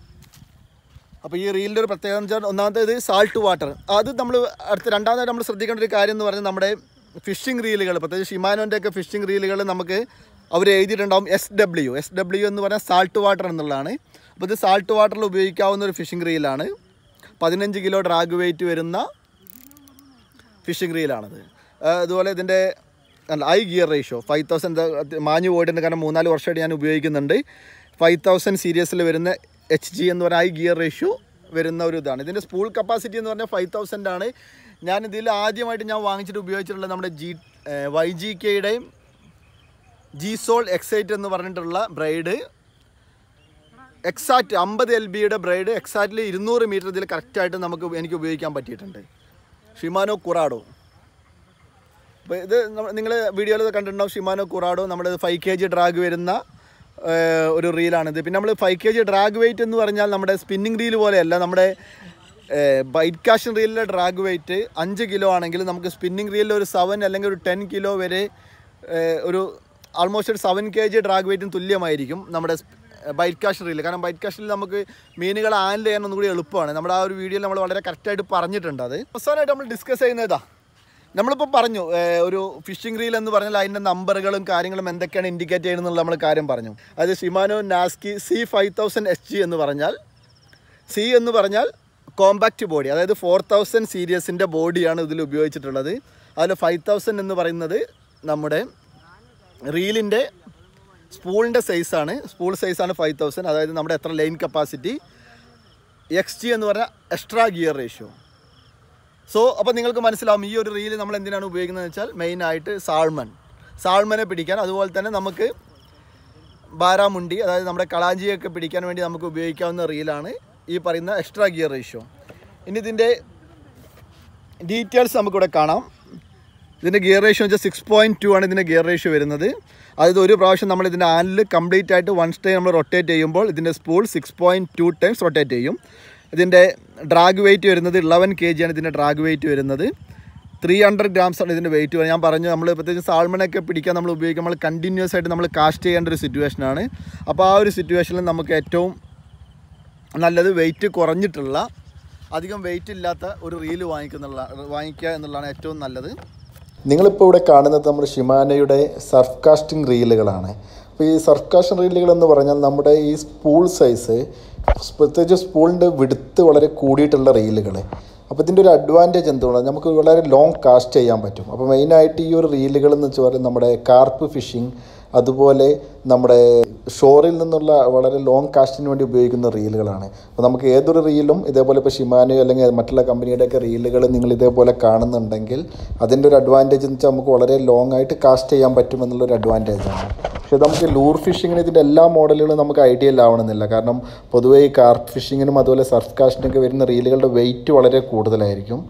[SPEAKER 1] അപ്പോൾ ഈ റീലിൻ്റെ ഒരു പ്രത്യേകത എന്ന് വെച്ചാൽ ഒന്നാമത്തേത് സാൾട്ട് വാട്ടർ അത് നമ്മൾ അടുത്ത രണ്ടാമതായിട്ട് നമ്മൾ ശ്രദ്ധിക്കേണ്ട ഒരു കാര്യം എന്ന് പറഞ്ഞാൽ നമ്മുടെ ഫിഷിംഗ് റീലുകൾ പ്രത്യേകിച്ച് ഷിമാനോൻ്റെ ഒക്കെ ഫിഷിംഗ് റീലുകൾ നമുക്ക് അവർ എഴുതിയിട്ടുണ്ടാവും എസ് ഡബ്ല്യു എസ് ഡബ്ല്യു എന്ന് പറഞ്ഞാൽ സാൾട്ട് വാട്ടർ എന്നുള്ളതാണ് അപ്പോൾ ഇത് സാൾട്ട് വാട്ടറിൽ ഉപയോഗിക്കാവുന്ന ഒരു ഫിഷിംഗ് റീലാണ് പതിനഞ്ച് കിലോ ഡ്രാഗ് വെയിറ്റ് വരുന്ന ഫിഷിംഗ് റീലാണത് ആ, അതുപോലെ ഇതിൻ്റെ അല്ല high gear ratio five thousand മാഞ്ഞു പോയിട്ടുണ്ട് കാരണം മൂന്നാല് വർഷമായിട്ട് ഞാൻ ഉപയോഗിക്കുന്നുണ്ട് ഫൈവ് തൗസൻഡ് സീരീസിൽ വരുന്ന എച്ച് ജി എന്ന് പറഞ്ഞാൽ ഐ ഗിയർ റേഷ്യോ വരുന്ന ഒരു ഇതാണ് ഇതിൻ്റെ സ്പൂൾ കപ്പാസിറ്റി എന്ന് പറഞ്ഞാൽ ഫൈവ് തൗസൻഡ് ആണ് ഞാൻ ഇതിൽ ആദ്യമായിട്ട് ഞാൻ വാങ്ങിച്ചിട്ട് ഉപയോഗിച്ചിട്ടുള്ള നമ്മുടെ ജി വൈ ജി കെയുടെയും ജി സോൾ എക്സൈറ്റ് എന്ന് പറഞ്ഞിട്ടുള്ള ബ്രൈഡ് എക്സാക്റ്റ് അമ്പത് എൽ ബിയുടെ ബ്രൈഡ് എക്സാക്റ്റ്ലി ഇരുന്നൂറ് മീറ്റർ ഇതിൽ കറക്റ്റായിട്ട് നമുക്ക് എനിക്ക് ഉപയോഗിക്കാൻ പറ്റിയിട്ടുണ്ട് ഷിമാനോ കുറാഡോ അപ്പോൾ ഇത് നിങ്ങൾ വീഡിയോയിൽ കണ്ടിട്ടുണ്ടാവും ഷിമാനോ കുറാഡോ നമ്മുടെ ഫൈവ് കെ ജി ഡ്രാഗ് വരുന്ന ഏഹ്, ഒരു റീലാണിത് പിന്നെ നമ്മൾ five K G drag weight എന്ന് പറഞ്ഞാൽ നമ്മുടെ സ്പിന്നിങ് റീൽ പോലെയല്ല നമ്മുടെ ബൈറ്റ് കാഷൻ റീലിലെ ഡ്രാഗ് വെയിറ്റ് അഞ്ച് കിലോ ആണെങ്കിൽ നമുക്ക് സ്പിന്നിങ് റീലിൽ ഒരു സെവൻ അല്ലെങ്കിൽ ഒരു ടെൻ കിലോ വരെ ഏഹ്, ഒരു ആൾമോസ്റ്റ് ഒരു സെവൻ കെ ജി ഡ്രാഗ് വെയിറ്റിന് തുല്യമായിരിക്കും നമ്മുടെ ബൈറ്റ് കാഷ് റീൽ കാരണം ബൈറ്റ് കാഷിൽ നമുക്ക് മീനുകളെ ഹാൻഡിൽ ചെയ്യാൻ ഒന്നും കൂടി എളുപ്പമാണ് നമ്മുടെ ആ ഒരു വീഡിയോയിൽ നമ്മൾ വളരെ കറക്റ്റായിട്ട് പറഞ്ഞിട്ടുണ്ട് അത് അവസാനമായിട്ട് നമ്മൾ ഡിസ്കസ് ചെയ്യുന്നത് ഇതാ നമ്മളിപ്പോൾ പറഞ്ഞു ഏഹ്, ഒരു ഫിഷിംഗ് റീൽ എന്ന് പറഞ്ഞാൽ അതിൻ്റെ നമ്പറുകളും കാര്യങ്ങളും എന്തൊക്കെയാണ് ഇൻഡിക്കേറ്റ് ചെയ്യുന്നത് നമ്മൾ കാര്യം പറഞ്ഞു അത് Shimano Nasci C five thousand H G എന്ന് പറഞ്ഞാൽ സി എന്ന് പറഞ്ഞാൽ കോമ്പാക്റ്റ് ബോഡി അതായത് ഫോർ തൗസൻഡ് സീരീസിൻ്റെ ബോഡിയാണ് ഇതിൽ ഉപയോഗിച്ചിട്ടുള്ളത് അതിൽ ഫൈവ് തൗസൻഡ് എന്ന് പറയുന്നത് നമ്മുടെ റീലിൻ്റെ സ്പൂളിൻ്റെ സൈസാണ് സ്പൂൾ സൈസാണ് ഫൈവ് തൗസൻഡ് അതായത് നമ്മുടെ എത്ര ലൈൻ കപ്പാസിറ്റി എക്സ് ജി എന്ന് പറഞ്ഞാൽ എക്സ്ട്രാ ഗിയർ റേഷ്യോ സോ അപ്പോൾ നിങ്ങൾക്ക് മനസ്സിലാവും ഈ ഒരു റീൽ നമ്മൾ എന്തിനാണ് ഉപയോഗിക്കുന്നത് വെച്ചാൽ മെയിനായിട്ട് സാൾമൺ സാൾമനെ പിടിക്കാൻ അതുപോലെ തന്നെ നമുക്ക് ബാരാമുണ്ടി അതായത് നമ്മുടെ കളാഞ്ചിയൊക്കെ പിടിക്കാൻ വേണ്ടി നമുക്ക് ഉപയോഗിക്കാവുന്ന റീലാണ് ഈ പറയുന്ന എക്സ്ട്രാ ഗിയർ റേഷ്യോ ഇനി ഇതിൻ്റെ ഡീറ്റെയിൽസ് നമുക്കിവിടെ കാണാം ഇതിൻ്റെ ഗിയർ റേഷ്യോ വെച്ചാൽ സിക്സ് പോയിൻറ്റ് ടു ആണ് ഇതിൻ്റെ ഗിയർ റേഷ്യോ വരുന്നത് അതായത് ഒരു പ്രാവശ്യം നമ്മൾ ഇതിൻ്റെ ആനിൽ കംപ്ലീറ്റ് ആയിട്ട് വൺ സ്റ്റേ നമ്മൾ റൊട്ടേറ്റ് ചെയ്യുമ്പോൾ ഇതിൻ്റെ spool six point two times rotate ചെയ്യും ഇതിൻ്റെ ഡ്രാഗ് വെയിറ്റ് വരുന്നത് ഇലവൻ കെ ജി ആണ് ഇതിൻ്റെ ഡ്രാഗ് വെയിറ്റ് വരുന്നത് ത്രീ ഹൺഡ്രഡ് ഗ്രാംസ് ആണ് ഇതിൻ്റെ വെയിറ്റ് വരുന്നത് ഞാൻ പറഞ്ഞു നമ്മൾ പ്രത്യേകിച്ച് സാൾമണൊക്കെ പിടിക്കാൻ നമ്മൾ ഉപയോഗിക്കുമ്പോൾ നമ്മൾ കണ്ടിന്യൂസ് ആയിട്ട് നമ്മൾ കാസ്റ്റ് ചെയ്യേണ്ട ഒരു സിറ്റുവേഷനാണ് അപ്പോൾ ആ ഒരു സിറ്റുവേഷനിൽ നമുക്ക് ഏറ്റവും നല്ലത് വെയിറ്റ് കുറഞ്ഞിട്ടുള്ള അധികം വെയിറ്റ് ഇല്ലാത്ത ഒരു റീല് വാങ്ങിക്കുന്നുള്ള വാങ്ങിക്കുക എന്നുള്ളതാണ് ഏറ്റവും നല്ലത്
[SPEAKER 3] നിങ്ങളിപ്പോൾ ഇവിടെ കാണുന്നത് നമ്മുടെ ഷിമാനയുടെ സർഫ് കാസ്റ്റിംഗ് റീലുകളാണ് അപ്പോൾ ഈ സർഫ് കാസ്റ്റിംഗ് റീലുകൾ എന്ന് പറഞ്ഞാൽ നമ്മുടെ ഈ സ്പൂൾ സൈസ് പ്രത്യേകിച്ച് സ്പൂളിൻ്റെ വിടുത്ത് വളരെ കൂടിയിട്ടുള്ള റീലുകൾ അപ്പോൾ ഇതിൻ്റെ ഒരു അഡ്വാൻറ്റേജ് എന്തുകൊണ്ടാണ് നമുക്ക് വളരെ ലോങ് കാസ്റ്റ് ചെയ്യാൻ പറ്റും അപ്പോൾ മെയിനായിട്ട് ഈ ഒരു റീലുകൾ എന്ന് വെച്ചാൽ നമ്മുടെ കാർപ്പ് ഫിഷിംഗ് അതുപോലെ നമ്മുടെ ഷോറിൽ നിന്നുള്ള വളരെ ലോങ് കാസ്റ്റിന് വേണ്ടി ഉപയോഗിക്കുന്ന റീലുകളാണ് അപ്പോൾ നമുക്ക് ഏതൊരു റീലും ഇതേപോലെ ഇപ്പോൾ ഷിമാനോ അല്ലെങ്കിൽ മറ്റുള്ള കമ്പനിയുടെയൊക്കെ റീലുകൾ നിങ്ങൾ ഇതേപോലെ കാണുന്നുണ്ടെങ്കിൽ അതിൻ്റെ ഒരു അഡ്വാൻറ്റേജ് എന്ന് വെച്ചാൽ നമുക്ക് വളരെ ലോങ് ആയിട്ട് കാസ്റ്റ് ചെയ്യാൻ പറ്റും എന്നുള്ളൊരു അഡ്വാൻറ്റേജ് ആണ് പക്ഷേ നമുക്ക് ലൂർ ഫിഷിങ്ങിന് ഇതിൻ്റെ എല്ലാ മോഡലുകളും നമുക്ക് ഐഡിയൽ ആവണമെന്നില്ല കാരണം പൊതുവേ ഈ കാർപ്പ് ഫിഷിങ്ങിനും അതുപോലെ സർഫ് കാസ്റ്റിനൊക്കെ വരുന്ന റീലുകളുടെ വെയിറ്റ് വളരെ കൂടുതലായിരിക്കും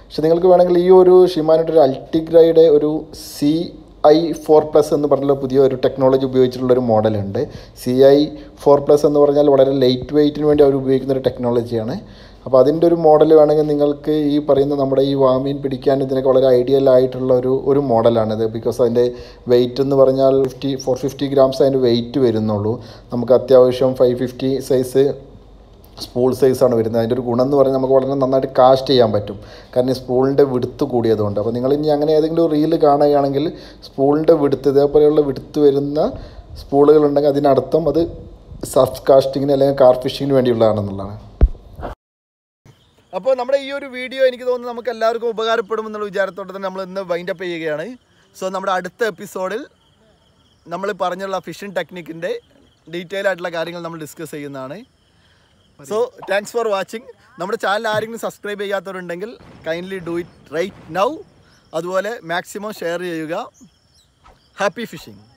[SPEAKER 3] പക്ഷെ നിങ്ങൾക്ക് വേണമെങ്കിൽ ഈ ഒരു ഷിമാനയുടെ ഒരു അൾട്ടിഗ്രയുടെ ഒരു സി ഐ ഫോർ പ്ലസ് എന്ന് പറഞ്ഞുള്ള പുതിയ ഒരു ടെക്നോളജി ഉപയോഗിച്ചിട്ടുള്ള ഒരു മോഡലുണ്ട് സി ഐ ഫോർ പ്ലസ് എന്ന് പറഞ്ഞാൽ വളരെ ലൈറ്റ് വെയ്റ്റിന് വേണ്ടി അവർ ഉപയോഗിക്കുന്ന ഒരു ടെക്നോളജിയാണ് അപ്പോൾ അതിൻ്റെ ഒരു മോഡൽ വേണമെങ്കിൽ നിങ്ങൾക്ക് ഈ പറയുന്ന നമ്മുടെ ഈ വാമീൻ പിടിക്കാൻ ഇതിനൊക്കെ വളരെ ഐഡിയൽ ആയിട്ടുള്ള ഒരു ഒരു മോഡലാണിത് ബിക്കോസ് അതിൻ്റെ വെയിറ്റ് എന്ന് പറഞ്ഞാൽ ഫിഫ്റ്റി ഫോർ ഫിഫ്റ്റി ഗ്രാംസ് അതിൻ്റെ വെയിറ്റ് വരുന്നുള്ളൂ നമുക്ക് അത്യാവശ്യം ഫൈവ് ഫിഫ്റ്റി സൈസ് സ്പൂൾ സൈസാണ് വരുന്നത് അതിൻ്റെ ഒരു ഗുണം എന്ന് പറഞ്ഞാൽ നമുക്ക് വളരെ നന്നായിട്ട് കാസ്റ്റ് ചെയ്യാൻ പറ്റും കാരണം ഈ സ്പൂളിൻ്റെ വിടുത്ത് കൂടിയതുകൊണ്ട് അപ്പോൾ നിങ്ങൾ ഇനി അങ്ങനെ ഏതെങ്കിലും റീല് കാണുകയാണെങ്കിൽ സ്പൂളിൻ്റെ വിടുത്ത് ഇതേപോലെയുള്ള വിടുത്ത് വരുന്ന സ്പൂളുകളുണ്ടെങ്കിൽ അതിനർത്ഥം അത് സർഫ് കാസ്റ്റിങ്ങിന് അല്ലെങ്കിൽ കാർ ഫിഷിങ്ങിന് വേണ്ടിയുള്ളതാണെന്നുള്ളതാണ്
[SPEAKER 1] അപ്പോൾ നമ്മുടെ ഈ ഒരു വീഡിയോ എനിക്ക് തോന്നുന്നു നമുക്ക് എല്ലാവർക്കും ഉപകാരപ്പെടുമെന്നുള്ള വിചാരത്തോടെ തന്നെ നമ്മൾ ഇന്ന് വൈൻഡപ്പ് ചെയ്യുകയാണ് സോ നമ്മുടെ അടുത്ത എപ്പിസോഡിൽ നമ്മൾ പറഞ്ഞുള്ള ഫിഷിംഗ് ടെക്നിക്കിൻ്റെ ഡീറ്റെയിൽ ആയിട്ടുള്ള കാര്യങ്ങൾ നമ്മൾ ഡിസ്കസ് ചെയ്യുന്നതാണ് സോ താങ്ക്സ് ഫോർ വാച്ചിങ് നമ്മുടെ ചാനൽ ആരെങ്കിലും സബ്സ്ക്രൈബ് ചെയ്യാത്തവരുണ്ടെങ്കിൽ kindly do it right now അതുപോലെ മാക്സിമം ഷെയർ ചെയ്യുക ഹാപ്പി ഫിഷിംഗ്